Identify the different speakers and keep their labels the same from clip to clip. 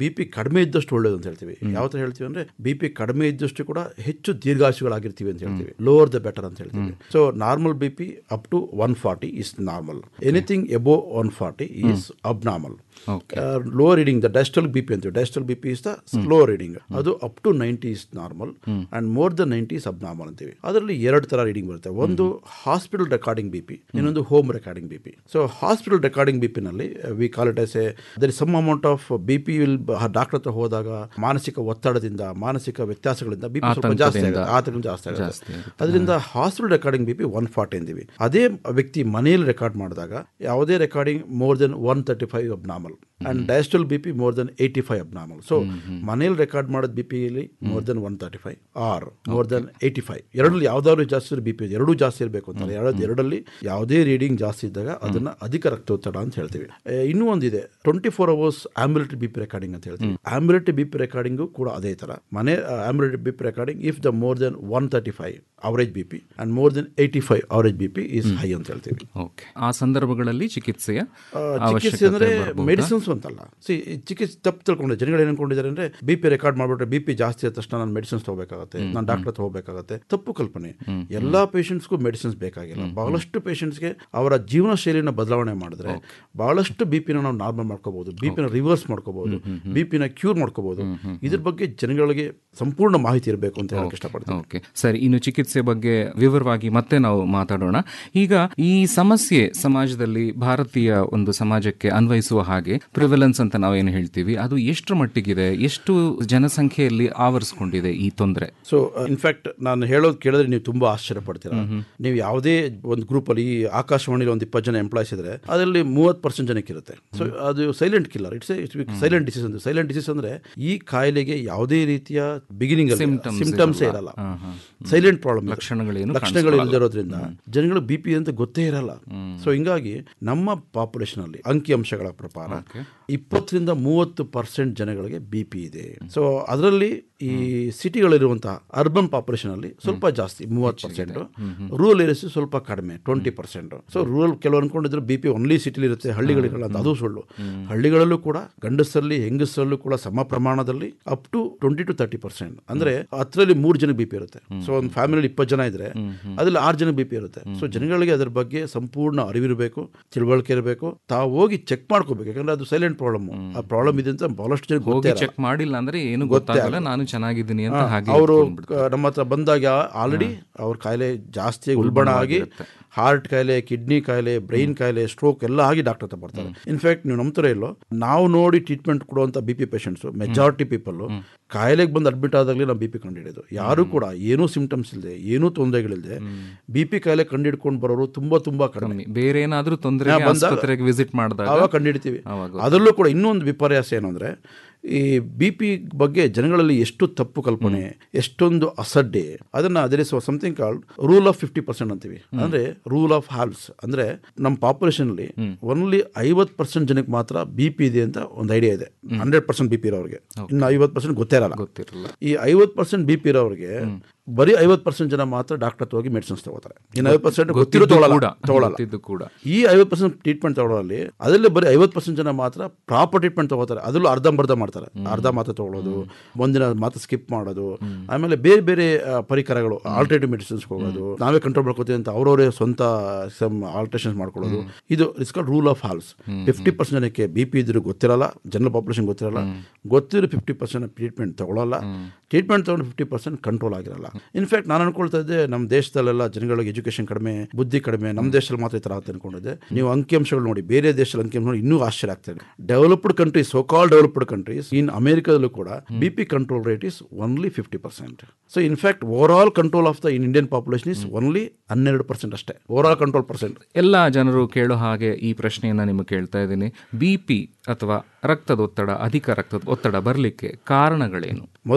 Speaker 1: B P ಕಡಿಮೆ ಇದ್ದಷ್ಟು ಒಳ್ಳೇದು ಅಂತ ಹೇಳ್ತೀವಿ ಯಾವ ತರ ಹೇಳ್ತೀವಿ ಅಂದ್ರೆ ಬಿ ಪಿ ಕಡಿಮೆ ಇದ್ದಷ್ಟು ಕೂಡ ಹೆಚ್ಚು ದೀರ್ಘಾಯುಗಳಾಗಿರ್ತೀವಿ ಅಂತ ಹೇಳ್ತೀವಿ ಲೋವರ್ ದ ಬೆಟರ್ ಅಂತ ಹೇಳ್ತೀವಿ so normal B P up to one forty is normal anything above one forty is abnormal low reading the diastolic B P ಅಂತೀವಿ diastolic B P is the slow reading ಅದು up to ninety is normal and more than ninety is abnormal ಅಂತೀವಿ ಅದರಲ್ಲಿ ಎರಡು ತರ reading ಬರುತ್ತೆ ಒಂದು hospital recording B P ಇನ್ನೊಂದು home recording B P so hospital recording B ಪಿನಲ್ಲಿ we call it S a there some amount of B P will doctor ಹತ್ರ ಹೋದಾಗ ಮಾನಸಿಕ ಒತ್ತಡದಿಂದ ಮಾನಸಿಕ ವ್ಯತ್ಯಾಸಗಳಿಂದ ಬಿ ಪಿ ಸ್ವಲ್ಪ ಜಾಸ್ತಿ ಆಗುತ್ತೆ ಆತಂಕ ಜಾಸ್ತಿ ಆಗುತ್ತೆ ಅದರಿಂದ hospital recording B P one forty ಅಂತೀವಿ ಅದೇ ವ್ಯಕ್ತಿ ಮನೆಯಲ್ಲಿ ರೆಕಾರ್ಡ್ ಮಾಡಿದಾಗ ಯಾವುದೇ recording more than one thirty five abnormal and diastolic B P more than eighty five abnormal so ಮನೇಲಿ ರೆಕಾರ್ಡ್ ಮಾಡೋದು ಬಿ ಪಿಯಲ್ಲಿ more than one thirty five or more than eighty five ಎರಡರಲ್ಲಿ ಯಾವ್ದಾದ್ರು ಜಾಸ್ತಿ B P ಎರಡೂ ಜಾಸ್ತಿ ಇರಬೇಕು ಅಂತಾರೆ ಎರಡು ಎರಡಲ್ಲಿ ಯಾವುದೇ ರೀಡಿಂಗ್ ಜಾಸ್ತಿ ಇದ್ದಾಗ ಅದನ್ನ ಅಧಿಕ ರಕ್ತೊತ್ತಡ ಅಂತ ಹೇಳ್ತೀವಿ ಏ, ಇನ್ನೂ ಒಂದಿದೆ twenty four hours ambulatory B P recording ಅಂತ ಹೇಳ್ತೀವಿ ಆಂಬ್ಯುಲೇಟರಿ ಬಿ ಪಿ ರೆಕಾರ್ಡಿಂಗು ಕೂಡ ಅದೇ ತರ ಮನೆ ambulatory B P recording if the more than one thirty five average B P and more than eighty five average B P is high ಅಂತ ಹೇಳ್ತೀವಿ
Speaker 2: okay ಆ ಸಂದರ್ಭಗಳಲ್ಲಿ ಚಿಕಿತ್ಸೆಯ
Speaker 1: ಚಿಕಿತ್ಸೆ ಅಂದ್ರೆ ಮೆಡಿಸಿನ್ಸ್ ಅಂತಲ್ಲ ಸಿ ಚಿಕಿತ್ಸೆ ತಪ್ಪು ತಿಳ್ಕೊಂಡಿದ್ದಾರೆ ಜನಗಳು ಏನು ಅನ್ಕೊಂಡಿದ್ದಾರೆ ಅಂದ್ರೆ ಬಿ ಪಿ ರೆಕಾರ್ಡ್ ಮಾಡ್ಬಿಟ್ರೆ ಬಿ ಪಿ ಜಾಸ್ತಿ ಆದ ತಕ್ಷಣ ನಾನು ಮೆಡಿಸಿನ್ಸ್ ತಗೋಬೇಕಾಗುತ್ತೆ ನಾನು ಡಾಕ್ಟರ್ ಹತ್ರ ಹೋಗಬೇಕಾಗುತ್ತೆ ತಪ್ಪು ಕಲ್ಪನೆ ಎಲ್ಲಾ ಪೇಷಂಟ್ಸ್ಗೂ ಮೆಡಿಸಿನ್ಸ್ ಬೇಕಾಗಿಲ್ಲ ಬಹಳಷ್ಟು ಪೇಷಂಟ್ಸ್ಗೆ ಅವರ ಜೀವನ ಶೈಲಿನ ಬದಲಾವಣೆ ಮಾಡಿದ್ರೆ ಬಹಳಷ್ಟು ಬಿ ಪಿನ ನಾವು ನಾರ್ಮಲ್ ಮಾಡ್ಕೋಬಹುದು ಬಿ ಪಿನ ರಿವರ್ಸ್ ಮಾಡ್ಕೋಬಹುದು ಬಿ ಪಿನ ಕ್ಯೂರ್ ಮಾಡ್ಕೋಬಹುದು ಇದ್ರ ಬಗ್ಗೆ ಜನಗಳಿಗೆ ಸಂಪೂರ್ಣ ಮಾಹಿತಿ ಇರಬೇಕು ಅಂತ ಹೇಳಕ್ ಇಷ್ಟಪಡ್ತೀನಿ
Speaker 2: ಓಕೆ ಸರಿ ಇನ್ನು ಚಿಕಿತ್ಸೆ ಬಗ್ಗೆ ವಿವರವಾಗಿ ಮತ್ತೆ ನಾವು ಮಾತಾಡೋಣ ಈಗ ಈ ಸಮಸ್ಯೆ ಸಮಾಜದಲ್ಲಿ ಭಾರತೀಯ ಒಂದು ಸಮಾಜಕ್ಕೆ ಅನ್ವಯಿಸುವ ಹಾಗೆ ಪ್ರಿವಲೆನ್ಸ್ ಅಂತ ನಾವೇನು ಹೇಳ್ತೀವಿ ಅದು ಎಷ್ಟು ಮಟ್ಟಿಗಿದೆ ಎಷ್ಟು ಜನಸಂಖ್ಯೆಯಲ್ಲಿ ಆವರಿಸ್ಕೊಂಡಿದೆ ಈ ತೊಂದರೆ
Speaker 1: ಸೊ ಇನ್ಫ್ಯಾಕ್ಟ್ ನಾನು ಹೇಳೋದು ಕೇಳಿದ್ರೆ ನೀವು ತುಂಬಾ ಆಶ್ಚರ್ಯ ಪಡ್ತೀರಾ ನೀವು ಯಾವುದೇ ಒಂದು ಗ್ರೂಪ್ ಅಲ್ಲಿ ಈ ಆಕಾಶವಾಣಿಲಿ ಒಂದು ಇಪ್ಪತ್ತು ಜನ ಎಂಪ್ಲಾಯ್ಸ್ ಇದ್ರೆ ಅದರಲ್ಲಿ ಮೂವತ್ತು ಪರ್ಸೆಂಟ್ ಜನಕ್ಕೆ ಇರುತ್ತೆ ಸೊ ಅದು silent killer it's silent disease ಅಂದ್ರೆ ಸೈಲೆಂಟ್ ಡಿಸೀಸ್ ಅಂದ್ರೆ ಈ ಕಾಯಿಲೆಗೆ ಯಾವುದೇ ರೀತಿಯ ಬಿಗಿನಿಂಗ್ ಸಿಂಪ್ಟಮ್ಸ್ ಇರಲ್ಲ ಸೈಲೆಂಟ್ ಪ್ರಾಬ್ಲಮ್
Speaker 2: ಲಕ್ಷಣಗಳೇನು
Speaker 1: ಲಕ್ಷಣಗಳು ಇಲ್ಲದಿರೋದ್ರಿಂದ ಜನಗಳು ಬಿ ಪಿ ಅಂತ ಗೊತ್ತೇ ಇರಲ್ಲ ಸೊ ಹಿಂಗಾಗಿ ನಮ್ಮ ಪಾಪ್ಯುಲೇಷನ್ ಅಲ್ಲಿ ಅಂಕಿಅಂಶಗಳ ಪ್ರಕಾರ ಇಪ್ಪತ್ತರಿಂದ ಮೂವತ್ತು ಪರ್ಸೆಂಟ್ ಜನಗಳಿಗೆ ಬಿ ಪಿ ಇದೆ ಸೊ ಅದರಲ್ಲಿ ಈ ಸಿಟಿಗಳಿರುವಂತಹ ಅರ್ಬನ್ ಪಾಪ್ಯುಲೇಷನ್ ಅಲ್ಲಿ ಸ್ವಲ್ಪ ಜಾಸ್ತಿ ಮೂವತ್ತು ಪರ್ಸೆಂಟ್ ರೂರಲ್ ಏರಿಯಾಸ್ ಸ್ವಲ್ಪ ಕಡಿಮೆ ಟ್ವೆಂಟಿ ಪರ್ಸೆಂಟ್ ಸೊ ರೂರಲ್ ಕೆಲವು ಅನ್ಕೊಂಡಿದ್ರು ಬಿ ಪಿ ಓನ್ಲಿ ಸಿಟಿಲಿ ಇರುತ್ತೆ ಹಳ್ಳಿಗಳಿರಲ್ಲ ಅಂತ ಅದು ಸುಳ್ಳು ಹಳ್ಳಿಗಳಲ್ಲೂ ಕೂಡ ಗಂಡಸರಲ್ಲಿ ಹೆಂಗಸರಲ್ಲೂ ಕೂಡ ಸಮ ಪ್ರಮಾಣದಲ್ಲಿ up to twenty to thirty percent ಅಂದ್ರೆ ಹತ್ತರಲ್ಲಿ ಮೂರು ಜನ ಬಿ ಪಿ ಇರುತ್ತೆ ಸೊ ಒಂದು ಫ್ಯಾಮಿಲಿ ಇಪ್ಪತ್ತು ಜನ ಇದ್ರೆ ಅದ್ರಲ್ಲಿ ಆರು ಜನ ಬಿ ಪಿ ಇರುತ್ತೆ ಸೊ ಜನಗಳಿಗೆ ಅದರ ಬಗ್ಗೆ ಸಂಪೂರ್ಣ ಅರಿವಿರಬೇಕು ತಿಳುವಳಿಕೆ ಇರಬೇಕು ತಾವು ಹೋಗಿ ಚೆಕ್ ಮಾಡ್ಕೋಬೇಕು ಯಾಕಂದ್ರೆ ಅದು ಸೈಲೆಂಟ್ ಪ್ರಾಬ್ಲಮ್ ಆ ಪ್ರಾಬ್ಲಮ್ ಇದೆ ಅಂತ ಬಹಳಷ್ಟು ಜನ
Speaker 2: ಹೋಗಿ ಚೆಕ್ ಮಾಡಿಲ್ಲ ಅಂದ್ರೆ ಏನು ಗೊತ್ತಾಗಲ್ಲ ನಾನು ಚೆನ್ನಾಗಿದ್ದೀನಿ ಅಂತ ಹಾಗೆ
Speaker 1: ಅವರು ನಮ್ಮ ಹತ್ರ ಬಂದಾಗ ಆಲ್ರೆಡಿ ಅವ್ರ ಕಾಯಿಲೆ ಜಾಸ್ತಿ ಉಲ್ಬಣ ಆಗಿ ಹಾರ್ಟ್ ಕಾಯಿಲೆ ಕಿಡ್ನಿ ಕಾಯಿಲೆ ಬ್ರೈನ್ ಕಾಯಿಲೆ ಸ್ಟ್ರೋಕ್ ಎಲ್ಲ ಆಗಿ ಡಾಕ್ಟರ್ ಹತ್ರ ಬರ್ತಾರೆ ಇನ್ಫ್ಯಾಕ್ಟ್ ನೀವು ನಂಬ್ತಾರೆ ಇಲ್ಲೋ ನಾವು ನೋಡಿ ಟ್ರೀಟ್ಮೆಂಟ್ ಕೊಡುವಂತ B P patients majority people ಕಾಯಿಲೆಗೆ ಬಂದು ಅಡ್ಮಿಟ್ ಆದಾಗಲೇ ನಾವು ಬಿ ಪಿ ಕಂಡಿಡಿಯೋದು ಯಾರು ಕೂಡ ಏನೂ ಸಿಂಪ್ಟಮ್ಸ್ ಇಲ್ಲದೆ ಏನೂ ತೊಂದರೆಗಳಿಲ್ಲದೆ ಬಿ ಪಿ ಕಾಯಿಲೆ ಕಂಡಿಡ್ಕೊಂಡು ಬರೋರು ತುಂಬಾ ತುಂಬಾ ಕಡಿಮೆ
Speaker 2: ಬೇರೆ ಏನಾದ್ರೂ ತೊಂದರೆ ಆಸ್ಪತ್ರೆಗೆ ವಿಸಿಟ್ ಮಾಡಿದಾಗ
Speaker 1: ಆವಾಗ ಕಂಡಿಡ್ತೀವಿ ಅದರಲ್ಲೂ ಕೂಡ ಇನ್ನೊಂದು ವಿಪರ್ಯಾಸ ಏನು ಅಂದ್ರೆ ಈ ಬಿ ಪಿ ಬಗ್ಗೆ ಜನಗಳಲ್ಲಿ ಎಷ್ಟು ತಪ್ಪು ಕಲ್ಪನೆ ಎಷ್ಟೊಂದು ಅಸಡ್ಡೆ ಅದನ್ನ ಅದೇ something called rule of fifty percent ಅಂತೀವಿ ಅಂದ್ರೆ ರೂಲ್ ಆಫ್ ಹಾಲ್ಸ್ ಅಂದ್ರೆ ನಮ್ಮ ಪಾಪ್ಯುಲೇಷನ್ ಅಲ್ಲಿ ಓನ್ಲಿ ಐವತ್ ಪರ್ಸೆಂಟ್ ಜನಕ್ಕೆ ಮಾತ್ರ ಬಿ ಪಿ ಇದೆ ಅಂತ ಒಂದು ಐಡಿಯಾ ಇದೆ ಹಂಡ್ರೆಡ್ ಪರ್ಸೆಂಟ್ ಬಿ ಪಿ ಇರೋರಿಗೆ ಇನ್ನು ಐವತ್ ಪರ್ಸೆಂಟ್ ಗೊತ್ತೇ ಇರಲ್ಲ
Speaker 2: ಗೊತ್ತಿರಲ್ಲ
Speaker 1: ಈ ಐವತ್ ಪರ್ಸೆಂಟ್ ಬಿ ಪಿ ಇರೋರಿಗೆ ಬರೀ ಐವತ್ ಪರ್ಸೆಂಟ್ ಜನ ಮಾತ್ರ ಡಾಕ್ಟರ್ ಹತ್ರ ಹೋಗಿ ಮೆಡಿಸಿನ್ಸ್ ತಗೋತಾರೆ ಇನ್ನು ಐವತ್ ಪರ್ಸೆಂಟ್ ಗೊತ್ತಿರೋ ತಗೊಳ್ಳಲ್ಲ
Speaker 2: ಕೂಡ
Speaker 1: ತಗೊಳ್ಳಲ್ಲ
Speaker 2: ಗೊತ್ತಿದ್ದು ಕೂಡ
Speaker 1: ಈ ಐವತ್ತು ಪರ್ಸೆಂಟ್ ಟ್ರೀಟ್ಮೆಂಟ್ ತಗೊಳ್ಳೋಲ್ಲಿ ಅದರಲ್ಲಿ ಬರೀ ಐವತ್ತು ಪರ್ಸೆಂಟ್ ಜನ ಮಾತ್ರ ಪ್ರಾಪರ್ ಟ್ರೀಟ್ಮೆಂಟ್ ತಗೋತಾರೆ ಅದರಲ್ಲೂ ಅರ್ಧಂಬರ್ಧ ಮಾಡ್ತಾರೆ ಅರ್ಧ ಮಾತ್ರ ತಗೊಳ್ಳೋದು ಒಂದಿನ ಮಾತ್ರ ಸ್ಕಿಪ್ ಮಾಡೋದು ಆಮೇಲೆ ಬೇರೆ ಬೇರೆ ಆ, ಪರಿಕರಗಳು ಆಲ್ಟರ್ನೇಟಿವ್ ಮೆಡಿಸಿನ್ಸ್ ಹೋಗೋದು ನಾವೇ ಕಂಟ್ರೋಲ್ ಮಾಡ್ಕೋತೀವಿ ಅಂತ ಅವರವರೇ ಸ್ವಂತ ಸಮ್ ಆಲ್ಟ್ರೇಷನ್ಸ್ ಮಾಡ್ಕೊಳ್ಳೋದು ಇದು it's called rule of halves fifty percent ಜನಕ್ಕೆ ಬಿ ಪಿ ಇದ್ರು ಗೊತ್ತಿರಲ್ಲ ಜನರಲ್ ಪಾಪ್ಯುಲೇಷನ್ ಗೊತ್ತಿರಲ್ಲ ಗೊತ್ತಿರೋ ಫಿಫ್ಟಿ ಪರ್ಸೆಂಟ್ ಟ್ರೀಟ್ಮೆಂಟ್ ತಗೊಳ್ಳಲ್ಲ ಟ್ರೀಟ್ಮೆಂಟ್ ತಗೊಂಡು ಫಿಫ್ಟಿ ಪರ್ಸೆಂಟ್ ಕಂಟ್ರೋಲ್ ಆಗಿರಲ್ಲ ಇನ್ಫ್ಯಾಕ್ಟ್ ನಾನು ಅನ್ಕೊಳ್ತಾ ಇದ್ದೆ ನಮ್ಮ ದೇಶದಲ್ಲೆಲ್ಲ ಜನಗಳಿಗೆ ಎಜುಕೇಶನ್ ಕಡಿಮೆ ಬುದ್ಧಿ ಕಡಿಮೆ ನಮ್ಮ ದೇಶದಲ್ಲಿ ಮಾತ್ರ ಈ ಥರ ಅಂತ ಅನ್ಕೊಂಡಿದ್ದೆ ನೀವು ಅಂಕಿಅಂಶಗಳು ನೋಡಿ ಬೇರೆ ದೇಶದಲ್ಲಿ ಅಂಕಿಅಂಶ ನೋಡಿ ಇನ್ನೂ ಆಶ್ಚರ್ಯ ಆಗ್ತದೆ developed countries so called developed countries in ಅಮೆರಿಕದಲ್ಲೂ ಕೂಡ B P control rate is only fifty percent so in fact over all control of the in Indian population is only ಹನ್ನೆರಡು ಪರ್ಸೆಂಟ್ ಅಷ್ಟೇ ಓವರ್ ಆಲ್ ಕಂಟ್ರೋಲ್ ಪರ್ಸೆಂಟ್
Speaker 2: ಎಲ್ಲ ಜನರು ಕೇಳೋ ಹಾಗೆ ಈ ಪ್ರಶ್ನೆಯನ್ನ ನಿಮಗೆ ಕೇಳ್ತಾ ಇದ್ದೀನಿ ಬಿ ಪಿ ಅಥವಾ ರಕ್ತದ ಒತ್ತಡ ಅಧಿಕ ರಕ್ತದ ಒತ್ತಡ ಬರಲಿಕ್ಕೆ ಕಾರಣಗಳೇನು
Speaker 1: ಮೊದಲನೇ ಕಾರಣ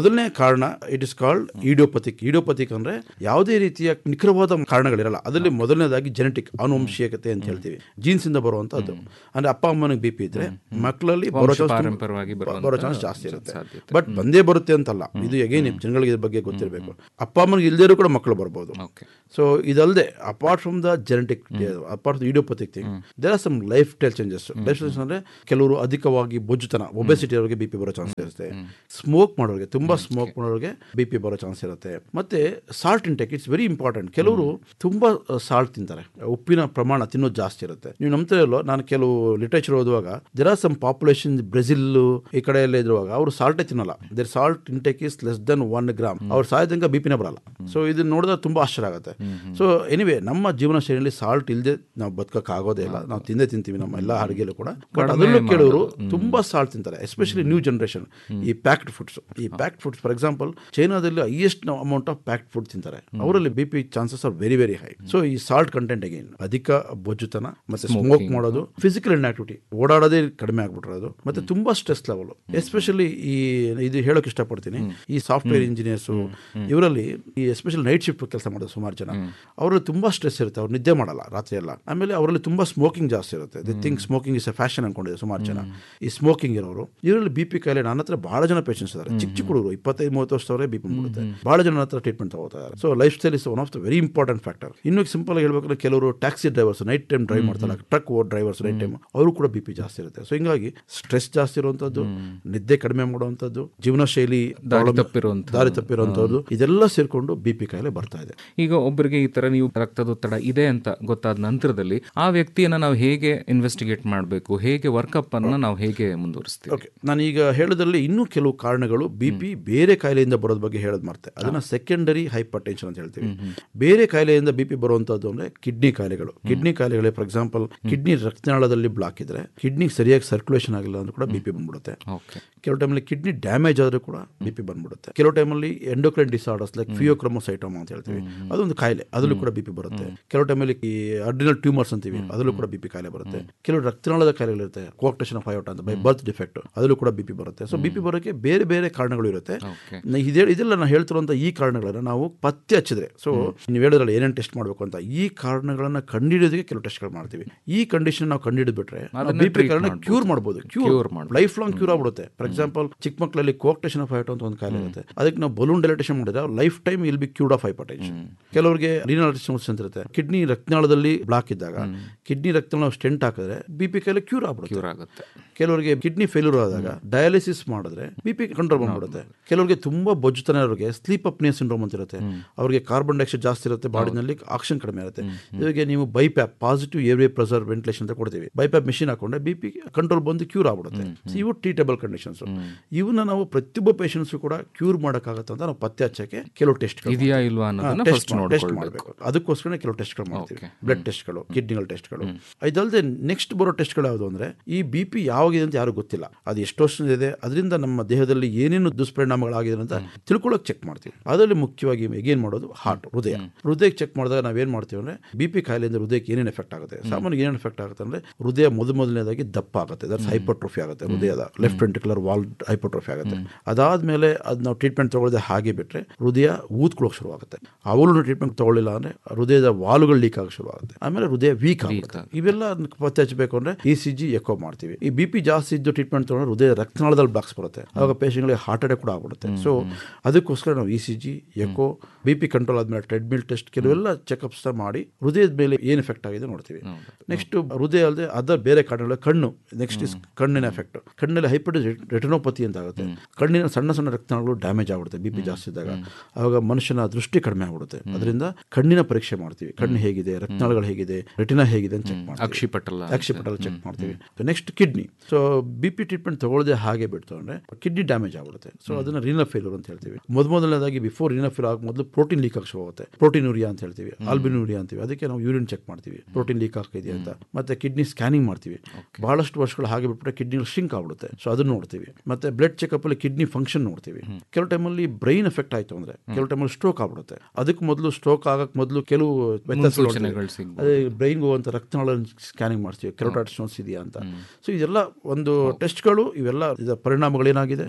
Speaker 1: ಕಾರಣ it is called idiopathic idiopathic ಅಂದ್ರೆ ಯಾವುದೇ ರೀತಿಯ ನಿಖರವಾದ ಕಾರಣಗಳಿರಲ್ಲ ಅದರಲ್ಲಿ ಮೊದಲನೇದಾಗಿ ಜೆನೆಟಿಕ್ ಆನುವಂಶೀಯತೆ ಅಂತ ಹೇಳ್ತೀವಿ ಜೀನ್ಸ್ ಇಂದ ಬರುವಂತದ್ದು ಅಂದ್ರೆ ಅಪ್ಪ ಅಮ್ಮನಿಗೆ ಬಿ ಪಿ ಇದ್ರೆ ಮಕ್ಕಳಲ್ಲಿ ಬರೋ chance ತುಂಬ-
Speaker 2: ಪಾರಂಪರವಾಗಿ ಬರುವಂತ
Speaker 1: ಬರೋ ಚಾನ್ಸ್ ಜಾಸ್ತಿ ಇರುತ್ತೆ
Speaker 2: ಸಾಧ್ಯತೆ.
Speaker 1: ಬಟ್ ಬಂದೇ ಬರುತ್ತೆ ಅಂತಲ್ಲ ಇದು ಎಗೇನ್ ಜನಗಳಿಗೆ ಇದ್ರ ಬಗ್ಗೆ ಗೊತ್ತಿರಬೇಕು ಅಪ್ಪ ಅಮ್ಮನಿಗೆ ಇಲ್ದೇ ಕೂಡ ಮಕ್ಕಳು ಬರ್ಬೋದು
Speaker 2: ಓಕೆ
Speaker 1: ಸೊ ಇದಲ್ಲದೆ apart from the genetic apart idiopathic thing there are some lifestyle changes lifestyle ಅಂದ್ರೆ ಕೆಲವರು ಅಧಿಕವಾಗಿ ಬೊಜ್ಜುತನ ಒಬೆಸಿಟಿ ಅವರಿಗೆ ಬಿ ಪಿ ಬರೋ ಚಾನ್ಸ್ ಇರುತ್ತೆ ಸ್ಮೋಕ್ ಮಾಡೋರಿಗೆ ತುಂಬಾ ಸ್ಮೋಕ್ ಮಾಡೋರಿಗೆ ಬಿ ಪಿ ಬರೋ ಚಾನ್ಸ್ ಇರುತ್ತೆ ಮತ್ತೆ salt intake it's very important ಕೆಲವರು ತುಂಬಾ ಸಾಲ್ಟ್ ತಿಂತಾರೆ ಉಪ್ಪಿನ ಪ್ರಮಾಣ ತಿನ್ನೋದು ಜಾಸ್ತಿ ಇರುತ್ತೆ ನೀವು ನಂಬ್ತಾ ಇಲ್ಲೋ ನಾನು ಕೆಲವು ಲಿಟರೇಚರ್ ಓದುವಾಗ there are some population Brazil ಈ ಕಡೆ ಎಲ್ಲ ಇರುವಾಗ ಅವರು ಸಾಲ್ಟೇ ತಿನ್ನಲ್ಲ there salt intake is less than one gram ಅವ್ರು ಸಾಯದಂಗ ಬಿ ಪಿನೇ ಬರಲ್ಲ ಸೊ ಇದನ್ನ ನೋಡಿದ್ರೆ ತುಂಬಾ ಆಶ್ಚರ್ಯ ಆಗುತ್ತೆ ಸೊ ಎನಿವೆ ನಮ್ಮ ಜೀವನ ಶೈಲಿಯಲ್ಲಿ ಸಾಲ್ಟ್ ಇಲ್ಲದೆ ನಾವು ಬದುಕಕ್ಕೆ ಆಗೋದೇ ಇಲ್ಲ ನಾವು ತಿಂದೇ ತಿಂತೀವಿ ನಮ್ಮ ಎಲ್ಲ ಅಡುಗೆಲೂ ಕೂಡ ಬಟ್ ಅದರಲ್ಲೂ ಕೆಲವರು ತುಂಬಾ ಸಾಲ್ಟ್ ತಿಂತಾರೆ ಎಸ್ಪೆಷಲಿ ನ್ಯೂ ಜನರೇಷನ್ ಈ ಪ್ಯಾಕ್ಡ್ ಫುಡ್ಸ್ ಈ ಪ್ಯಾಕ್ಡ್ ಫುಡ್ಸ್ ಫಾರ್ ಎಕ್ಸಾಂಪಲ್ ಚೈನಾದಲ್ಲಿ highest amount of packed food ತಿಂತಾರೆ ಅವರಲ್ಲಿ B P chances are very very high so ಈ ಸಾಲ್ಟ್ ಕಂಟೆಂಟ್ ಅಗೇನ್ ಅಧಿಕ ಬೊಜ್ಜುತನ ಮತ್ತೆ ಸ್ಮೋಕ್ ಮಾಡೋದು ಫಿಸಿಕಲ್ ಇನ್ಆಕ್ಟಿವಿಟಿ ಓಡಾಡೋದೇ ಕಡಿಮೆ ಆಗ್ಬಿಟ್ಟಿರೋದು ಮತ್ತೆ ತುಂಬಾ ಸ್ಟ್ರೆಸ್ ಲೆವೆಲ್ ಎಸ್ಪೆಷಲಿ ಈ ಇದು ಹೇಳೋಕೆ ಇಷ್ಟಪಡ್ತೀನಿ ಈ ಸಾಫ್ಟ್ವೇರ್ ಇಂಜಿನಿಯರ್ಸ್ ಇವರಲ್ಲಿ ಈ ಎಸ್ಪೆಷಲಿ ನೈಟ್ ಶಿಫ್ಟ್ ಕೆಲಸ ಮಾಡೋದು ಸುಮಾರು ಜನ ಅವರಲ್ಲಿ ತುಂಬಾ ಸ್ಟ್ರೆಸ್ ಇರುತ್ತೆ ಅವ್ರು ನಿದ್ದೆ ಮಾಡಲ್ಲ ರಾತ್ರಿ ಎಲ್ಲ ಆಮೇಲೆ ಅವರಲ್ಲಿ ತುಂಬಾ ಸ್ಮೋಕಿಂಗ್ ಜಾಸ್ತಿ ಇರುತ್ತೆ they think smoking is a fashion ಅನ್ಕೊಂಡಿದೆ ಸುಮಾರು ಜನ ಈ ಸ್ಮೋಕಿಂಗ್ ಇರೋರು ಇದರಲ್ಲಿ ಬಿ ಪಿ ಕಾಯಿಲೆ ನನ್ನ ಹತ್ರ ಬಹಳ ಜನ ಪೇಷನ್ಸ್ ಇದ್ದಾರೆ ಚಿಕ್ಕ ಚಿಕ್ಕ ಹುಡುಗರು ಇಪ್ಪತ್ತೈದು ಮೂವತ್ತು ವರ್ಷದವರೇ ಬಿ ಪಿ ಬಂದ್ಬಿಡುತ್ತೆ ಬಹಳ ಜನ ಹತ್ರ ಟ್ರೀಟ್ಮೆಂಟ್ ತಗೋತಾ ಇದ್ದಾರೆ so lifestyle is one of the very important factor ಇನ್ನು ಸಿಂಪಲ್ ಆಗಿ ಹೇಳ್ಬೇಕಂದ್ರೆ ಕೆಲವರು taxi drivers night time drive ಮಾಡ್ತಾರೆ ಟ್ರಕ್ ಓ ಡ್ರೈವರ್ಸ್ ನೈಟ್ ಟೈಮ್ ಅವರು ಕೂಡ ಬಿ ಪಿ ಜಾಸ್ತಿ ಇರುತ್ತೆ ಸೊ ಹಿಂಗಾಗಿ ಸ್ಟ್ರೆಸ್ ಜಾಸ್ತಿ ಇರುವಂತದ್ದು ನಿದ್ದೆ ಕಡಿಮೆ ಮಾಡುವಂಥದ್ದು ಜೀವನ ಶೈಲಿ problem-
Speaker 2: ತಪ್ಪಿರುವಂಥದ್ದು.
Speaker 1: ದಾರಿ ತಪ್ಪಿರುವಂಥದ್ದು ಇದೆಲ್ಲ ಸೇರ್ಕೊಂಡು ಬಿ ಪಿ ಕಾಯಿಲೆ ಬರ್ತಾ ಇದೆ
Speaker 2: ಈಗ ಒಬ್ಬರಿಗೆ ಈ ತರ ನೀವು ರಕ್ತದೊತ್ತಡ ಇದೆ ಅಂತ ಗೊತ್ತಾದ ನಂತರದಲ್ಲಿ ಆ ವ್ಯಕ್ತಿಯನ್ನ ನಾವು ಹೇಗೆ ಇನ್ವೆಸ್ಟಿಗೇಟ್ ಮಾಡಬೇಕು ಹೇಗೆ ವರ್ಕಪ್ ಅನ್ನ ನಾವು ಹೇಗೆ ಮುಂದುವರಿಸ್ತೀವಿ
Speaker 1: ಓಕೆ ನಾನು ಈಗ ಹೇಳೋದ್ರಲ್ಲಿ ಇನ್ನೂ ಕೆಲವು ಕಾರಣಗಳು ಬಿ ಪಿ ಬೇರೆ ಕಾಯಿಲೆಯಿಂದ ಬರೋದ್ ಬಗ್ಗೆ ಹೇಳೋದು ಮಾಡ್ತೆ ಅದನ್ನ ಸೆಕೆಂಡರಿ ಹೈಪರ್ ಟೆನ್ಷನ್ ಅಂತ ಹೇಳ್ತೀವಿ ಬೇರೆ ಕಾಯಿಲೆಯಿಂದ ಬಿ ಪಿ ಬರುವಂತದ್ದು ಅಂದ್ರೆ ಕಿಡ್ನಿ ಕಾಯಿಲೆಗಳು ಕಿಡ್ನಿ ಕಾಯಿಲೆಗಳೇ ಫಾರ್ ಎಕ್ಸಾಂಪಲ್ ಕಿಡ್ನಿ ರಕ್ತನಾಳದಲ್ಲಿ ಬ್ಲಾಕ್ ಇದ್ರೆ ಕಿಡ್ನಿ ಸರಿಯಾಗಿ ಸರ್ಕ್ಯುಲೇಷನ್ ಆಗಿಲ್ಲ ಅಂದ್ರೆ ಕೂಡ ಬಿ ಪಿ ಬಂದ್ಬಿಡುತ್ತೆ
Speaker 2: ಓಕೆ
Speaker 1: ಕೆಲವು ಟೈಮಲ್ಲಿ ಕಿಡ್ನಿ ಡ್ಯಾಮೇಜ್ ಆದ್ರೂ ಕೂಡ ಬಿ ಪಿ ಬಂದ್ಬಿಡುತ್ತೆ ಕೆಲವು ಟೈಮಲ್ಲಿ ಎಂಡೋಕ್ರೈನ್ ಡಿಸಾರ್ಡರ್ಸ್ ಲೈಕ್ ಫಿಯೋಕ್ರಮೋಸೈಟೋಮಾ ಅಂತ ಹೇಳ್ತೀವಿ ಅದೊಂದು ಕಾಯಿಲೆ ಅದರಲ್ಲೂ ಕೂಡ ಬಿ ಪಿ ಬರುತ್ತೆ ಕೆಲವು ಟೈಮಲ್ಲಿ ಈ ಅಡ್ರಿನಲ್ ಟ್ಯೂಮರ್ಸ್ ಅಂತೀವಿ ಅದರಲ್ಲೂ ಕೂಡ ಬಿ ಪಿ ಕಾಯಿಲೆ ಬರುತ್ತೆ ಕೆಲವು ರಕ್ತನಾಳದ ಕಾಯಿಲೆಗಳಿರುತ್ತೆ ಕೋಆಕ್ಟೇಷನ್ ಆಫ್ ಅಯೋಟ ಅಂತ ಬೈ ಬರ್ತ್ ಡಿಫೆಕ್ಟ್ ಅದರಲ್ಲೂ ಕೂಡ ಬಿ ಪಿ ಬರುತ್ತೆ ಸೊ ಬಿ ಪಿ ಬರೋಕ್ಕೆ ಬೇರೆ ಬೇರೆ ಕಾರಣಗಳು ಇರುತ್ತೆ
Speaker 2: ಓಕೆ
Speaker 1: ನ- ಇದೇ ಇದೆಲ್ಲ ನಾನು ಹೇಳ್ತಿರುವಂಥ ಈ ಕಾರಣಗಳನ್ನ ನಾವು ಪತ್ತೆ ಹಚ್ಚಿದ್ರೆ ಸೊ ನೀವು ಹೇಳಿದ್ರಲ್ಲ ಏನೇನು ಟೆಸ್ಟ್ ಮಾಡಬೇಕು ಅಂತ ಈ ಕಾರಣಗಳನ್ನ ಕಂಡುಹಿಡಿಯೋದಕ್ಕೆ ಕೆಲವು ಟೆಸ್ಟ್ಗಳು ಮಾಡ್ತೀವಿ ಈ ಕಂಡೀಷನ್ ನಾವು ಕಂಡುಹಿಡಿದ್ಬಿಟ್ರೆ ಬಿ ಪಿ ಕಾರಣ ಕ್ಯೂರ್ ಮಾಡ್ಬೋದು ಕ್ಯೂರ್
Speaker 2: Cure ಮಾಡ್ಬೋದು.
Speaker 1: ಲೈಫ್ ಲಾಂಗ್ ಕ್ಯೂರ್ ಆಗ್ಬಿಡುತ್ತೆ ಫಾರ್ ಎಕ್ಸಾಂಪಲ್ ಚಿಕ್ಕ ಮಕ್ಕಳಲ್ಲಿ ಕೋಕ್ಟೇಷನ್ ಆಫ್ ಹೈಟ್ ಅಂತ ಒಂದು ಕಾಯಿಲೆ ಇರುತ್ತೆ ಅದಕ್ಕೆ ನಾವು ಬಲೂನ್ ಡೆಲಿಟೇಷನ್ ಮಾಡಿದ್ರೆ lifetime will be cured of hypertension ಕೆಲವರಿಗೆ ರೀನಲ್ ಅಂತ ಇರುತ್ತೆ ಕಿಡ್ನಿ ರಕ್ತನಾಳದಲ್ಲಿ ಬ್ಲಾಕ್ ಇದ್ದಾಗ ಕಿಡ್ನಿ ರಕ್ತನಾಳ ಸ್ಟೆಂಟ್ ಹಾಕಿದ್ರೆ ಬಿ ಪಿ ಕಾಯಿಲೆ ಕ್ಯೂರ್ ಆಗ್ಬಿಡುತ್ತೆ
Speaker 2: ಕ್ಯೂರ್ ಆಗುತ್ತೆ
Speaker 1: ಕೆಲವರಿಗೆ ಕಿಡ್ನಿ ಫೇಲ್ಯೂರ್ ಆದಾಗ ಡಯಾಲಿಸಿಸ್ ಮಾಡಿದ್ರೆ ಬಿ ಪಿ ಕಂಟ್ರೋಲ್ ಬಂದ್ಬಿಡುತ್ತೆ ಕೆಲವರಿಗೆ ತುಂಬಾ ಬೊಜ್ಜುತನ ಇರೋರಿಗೆ ಸ್ಲೀಪ್ ಅಪ್ನಿಯ ಸಿಂಡ್ರೋಮ್ ಅಂತ ಇರುತ್ತೆ ಅವರಿಗೆ ಕಾರ್ಬನ್ ಡೈಆಕ್ಸೈಡ್ ಜಾಸ್ಟಿ ಇರುತ್ತೆ ಬಾಡಿನಲ್ಲಿ ಆಕ್ಸಿಜನ್ ಕಡಿಮೆ ಇರುತ್ತೆ ಇವಾಗ ನೀವು BiPAP positive airway pressure ventilation ಅಂತ ಕೊಡ್ತೀವಿ ಬೈಪ್ಯಾಪ್ ಮಿಷಿನ್ ಹಾಕೊಂಡ್ರೆ ಬಿ ಪಿ ಕಂಟ್ರೋಲ್ ಬಂದು ಕ್ಯೂರ್ ಆಗ್ಬಿಡುತ್ತೆ So ಇವು ಟ್ರೀಟಬಲ್ ಕಂಡೀಷನ್ಸ್ ಇವನ್ನ ನಾವು ಪ್ರತಿಯೊಬ್ಬ ಪೇಷಂಟ್ಸ್ ಕೂಡ ಕ್ಯೂರ್ ಮಾಡೋಕ್ಕಾಗತ್ತೆ ಅಂತ ನಾವು ಪತ್ತೆ ಹಚ್ಚಕ್ಕೆ ಕೆಲವು ಟೆಸ್ಟ್
Speaker 2: ಇದೆಯಾ ಇಲ್ವಾ ಅನ್ನೋದನ್ನ ಫಸ್ಟ್
Speaker 1: ಟೆಸ್ಟ್
Speaker 2: ನೋಡ್ಕೊಳ್ಬೇಕು
Speaker 1: ಮಾಡಬೇಕು ಅದಕ್ಕೋಸ್ಕರ ಕೆಲವು ಟೆಸ್ಟ್ಗಳು ಮಾಡ್ತೀವಿ ಬ್ಲಡ್ ಟೆಸ್ಟ್ಗಳು ಕಿಡ್ನಿಗಳ ಟೆಸ್ಟ್ಗಳು ಇದಲ್ಲದೆ ನೆಕ್ಸ್ಟ್ ಬರೋ ಟೆಸ್ಟ್ಗಳು ಯಾವುದು ಅಂದ್ರೆ ಈ ಬಿ ಪಿ ಯಾವಾಗಿದೆ ಅಂತ ಯಾರು ಗೊತ್ತಿಲ್ಲ ಅದು ಎಷ್ಟು ವರ್ಷದಿದೆ ಅದರಿಂದ ನಮ್ಮ ದೇಹದಲ್ಲಿ ಏನೇನು ದುಷ್ಪರಿಣಾಮಗಳಾಗಿದೆ ಅಂತ ತಿಳ್ಕೊಳ್ಳೋಕೆ ಚೆಕ್ ಮಾಡ್ತೀವಿ ಅದರಲ್ಲಿ ಮುಖ್ಯವಾಗಿ ಏನ್ ಮಾಡೋದು ಹಾರ್ಟ್ ಹೃದಯ ಹೃದಯಕ್ಕೆ ಚೆಕ್ ಮಾಡಿದಾಗ ನಾವೇನ್ ಮಾಡ್ತೀವಿ ಅಂದ್ರೆ ಬಿ ಪಿ ಕಾಯಿಲೆಯಿಂದ ಹೃದಯಕ್ಕೆ ಏನೇನು ಎಫೆಕ್ಟ್ ಆಗುತ್ತೆ ಸಾಮಾನ್ಯ ಏನೇನು ಎಫೆಕ್ಟ್ ಆಗುತ್ತೆ ಅಂದ್ರೆ ಹೃದಯ ಮೊದಲು ಮೊದಲನೇದಾಗಿ ದಪ್ಪ ಆಗುತ್ತೆ ದಟ್ಸ್ ಹೈಪರ್ಟ್ರೋಫಿ ಆಗುತ್ತೆ ಹೃದಯದ ಲೆಫ್ಟ್ ವೆಂಟಿಕ್ಯುಲರ್ ವಾಲ್ ಹೈಪರ್ಟ್ರೋಫಿ ಆಗುತ್ತೆ ಅದಾದ್ಮೇಲೆ ಅದು ನಾವು ಟ್ರೀಟ್ಮೆಂಟ್ ತಗೊಳ್ಳದೆ ಹಾಗೆ ಬಿಟ್ರೆ ಹೃದಯ ಊದ್ಕೊಳ್ಳೋಕೆ ಶುರುವಾಗುತ್ತೆ ಅವಳು ಟ್ರೀಟ್ಮೆಂಟ್ ತಗೊಳ್ಳಿಲ್ಲ ಅಂದ್ರೆ ಹೃದಯದ ವಾಲುಗಳು ಲೀಕ್ ಆಗ ಶುರು ಆಗುತ್ತೆ ಆಮೇಲೆ ಹೃದಯ ವೀಕ್ ಆಗುತ್ತೆ ಇವೆಲ್ಲ ಪತ್ತೆ ಹಚ್ಚಬೇಕು ಅಂದ್ರೆ ಇ ಸಿ ಜಿ ಎಕೋ ಮಾಡ್ತೀವಿ ಈ ಬಿ ಪಿ ಜಾಸ್ತಿ ಇದ್ದು ಟ್ರೀಟ್ಮೆಂಟ್ ತಗೊಂಡ್ರೆ ಹೃದಯ ರಕ್ತನಾಳದಲ್ಲಿ ಬ್ಲಾಕ್ಸ್ ಬರುತ್ತೆ ಆವಾಗ ಪೇಷಂಟ್ಗಳಿಗೆ ಹಾರ್ಟ್ ಅಟ್ಯಾಕ್ ಕೂಡ ಆಗ್ಬಿಡುತ್ತೆ ಸೊ ಅದಕ್ಕೋಸ್ಕರ ನಾವು E C G echo B P control ಆದ್ಮೇಲೆ ಟ್ರೆಡ್ಮಿಲ್ ಟೆಸ್ಟ್ ಕೆಲವೆಲ್ಲ ಚೆಕಪ್ಸ್ ಮಾಡಿ ಹೃದಯದ ಮೇಲೆ ಏನು ಎಫೆಕ್ಟ್ ಆಗಿದೆ ನೋಡ್ತೀವಿ ನೆಕ್ಸ್ಟ್ ಹೃದಯ ಅಲ್ಲದೆ ಅದರ್ ಬೇರೆ ಕಾರಣಗಳು ಕಣ್ಣು ನೆಕ್ಸ್ಟ್ ಇಸ್ ಕಣ್ಣಿನ ಎಫೆಕ್ಟ್ ಕಣ್ಣಲ್ಲಿ ಹೈಪರ್ ರೆಟಿನೋಪತಿ ಅಂತ ಆಗುತ್ತೆ ಕಣ್ಣಿನ ಸಣ್ಣ ಸಣ್ಣ ರಕ್ತನಾಳಗಳು ಡ್ಯಾಮೇಜ್ ಆಗ್ಬಿಡುತ್ತೆ ಬಿ ಪಿ ಜಾಸ್ತಿ ಇದ್ದಾಗ ಆವಾಗ ಮನುಷ್ಯನ ದೃಷ್ಟಿ ಕಡಿಮೆ ಆಗ್ಬಿಡುತ್ತೆ ಅದರಿಂದ ಕಣ್ಣಿನ ಪರೀಕ್ಷೆ ಮಾಡ್ತೀವಿ ಕಣ್ಣು ಹೇಗಿದೆ ರಕ್ತನಾಳಗಳು ಹೇಗಿದೆ ರೆಟಿನಾ ಹೇಗಿದೆ ಅಂತ ಚೆಕ್ ಮಾಡ್ತೀವಿ
Speaker 2: ಅಕ್ಷಿಪಟಲ
Speaker 1: ಅಕ್ಷಿಪಟಲ್ ಚೆಕ್ ಮಾಡ್ತೀವಿ next kidney so B P treatment ತಗೊಳ್ಳದೆ ಹಾಗೆ ಬಿಡ್ತು ಅಂದ್ರೆ ಕಿಡ್ನಿ ಡ್ಯಾಮೇಜ್ ಆಗುತ್ತೆ ಸೊ ಅದನ್ನ ರೀನಲ್ ಫೇಲ್ಯೂರ್ ಅಂತ ಹೇಳ್ತೀವಿ ಮೊದ್ ಮೊದಲನೇದಾಗಿ ಬಿಫೋರ್ ರೀನಲ್ ಫೇಲ್ ಆಗ ಮೊದಲು ಪ್ರೋಟೀನ್ ಲೀಕ್ ಆಗಿ ಶುರು ಆಗುತ್ತೆ ಪ್ರೋಟೀನ್ ಯೂರಿಯಾ ಅಂತ ಹೇಳ್ತೀವಿ ಆಲ್ಬಿನ್ ಯೂರಿಯಾ ಅಂತೀವಿ ಅದಕ್ಕೆ ನಾವು ಯೂರಿನ್ ಚೆಕ್ ಮಾಡ್ತೀವಿ ಪ್ರೋಟೀನ್ ಲೀಕ್ ಆಗ್ತಿದೆಯಾ ಅಂತ ಮತ್ತೆ ಕಿಡ್ನಿ ಸ್ಕ್ಯಾನಿಂಗ್ ಮಾಡ್ತೀವಿ ಬಹಳಷ್ಟು ವರ್ಷಗಳು ಹಾಗೆ ಬಿಟ್ಬಿಟ್ರೆ ಕಿಡ್ನಿ ಶಿಂಕ್ ಆಗ್ಬಿಡುತ್ತೆ ಸೊ ಅದನ್ನ ನೋಡ್ತೀವಿ ಮತ್ತೆ ಬ್ಲಡ್ ಚೆಕಪ್ ಅಲ್ಲಿ ಕಿಡ್ನಿ ಫಂಕ್ಷನ್ ನೋಡ್ತೀವಿ ಕೆಲವು ಟೈಮಲ್ಲಿ ಬ್ರೈನ್ ಎಫೆಕ್ಟ್ ಆಯ್ತು ಅಂದ್ರೆ ಕೆಲವು ಟೈಮಲ್ಲಿ ಸ್ಟ್ರೋಕ್ ಆಗ್ಬಿಡುತ್ತೆ ಅದಕ್ಕೆ ಮೊದಲು ಸ್ಟ್ರೋಕ್ ಆಗಕ್ ಮೊದಲು ಕೆಲವು ವ್ಯತ್ಯಾಸಗಳು
Speaker 2: ಸೂಚನೆಗಳು ಸಿಗ್ಬೋದು.
Speaker 1: ಅದೇ ಬ್ರೈನ್ಗೆ ಹೋಗುವಂಥ ರಕ್ತನಾಳ ಸ್ಕ್ಯಾನಿಂಗ್ ಮಾಡ್ತೀವಿ ಕೆರೋಟಾಟ್ ಸ್ಟೋನ್ಸ್ ಇದೆಯಾ ಅಂತ ಸೊ ಇದೆಲ್ಲ ಒಂದು ಟೆಸ್ಟ್ಗಳು ಇವೆಲ್ಲ ಇದರ ಪರಿಣಾಮಗಳೇನಾಗಿದೆ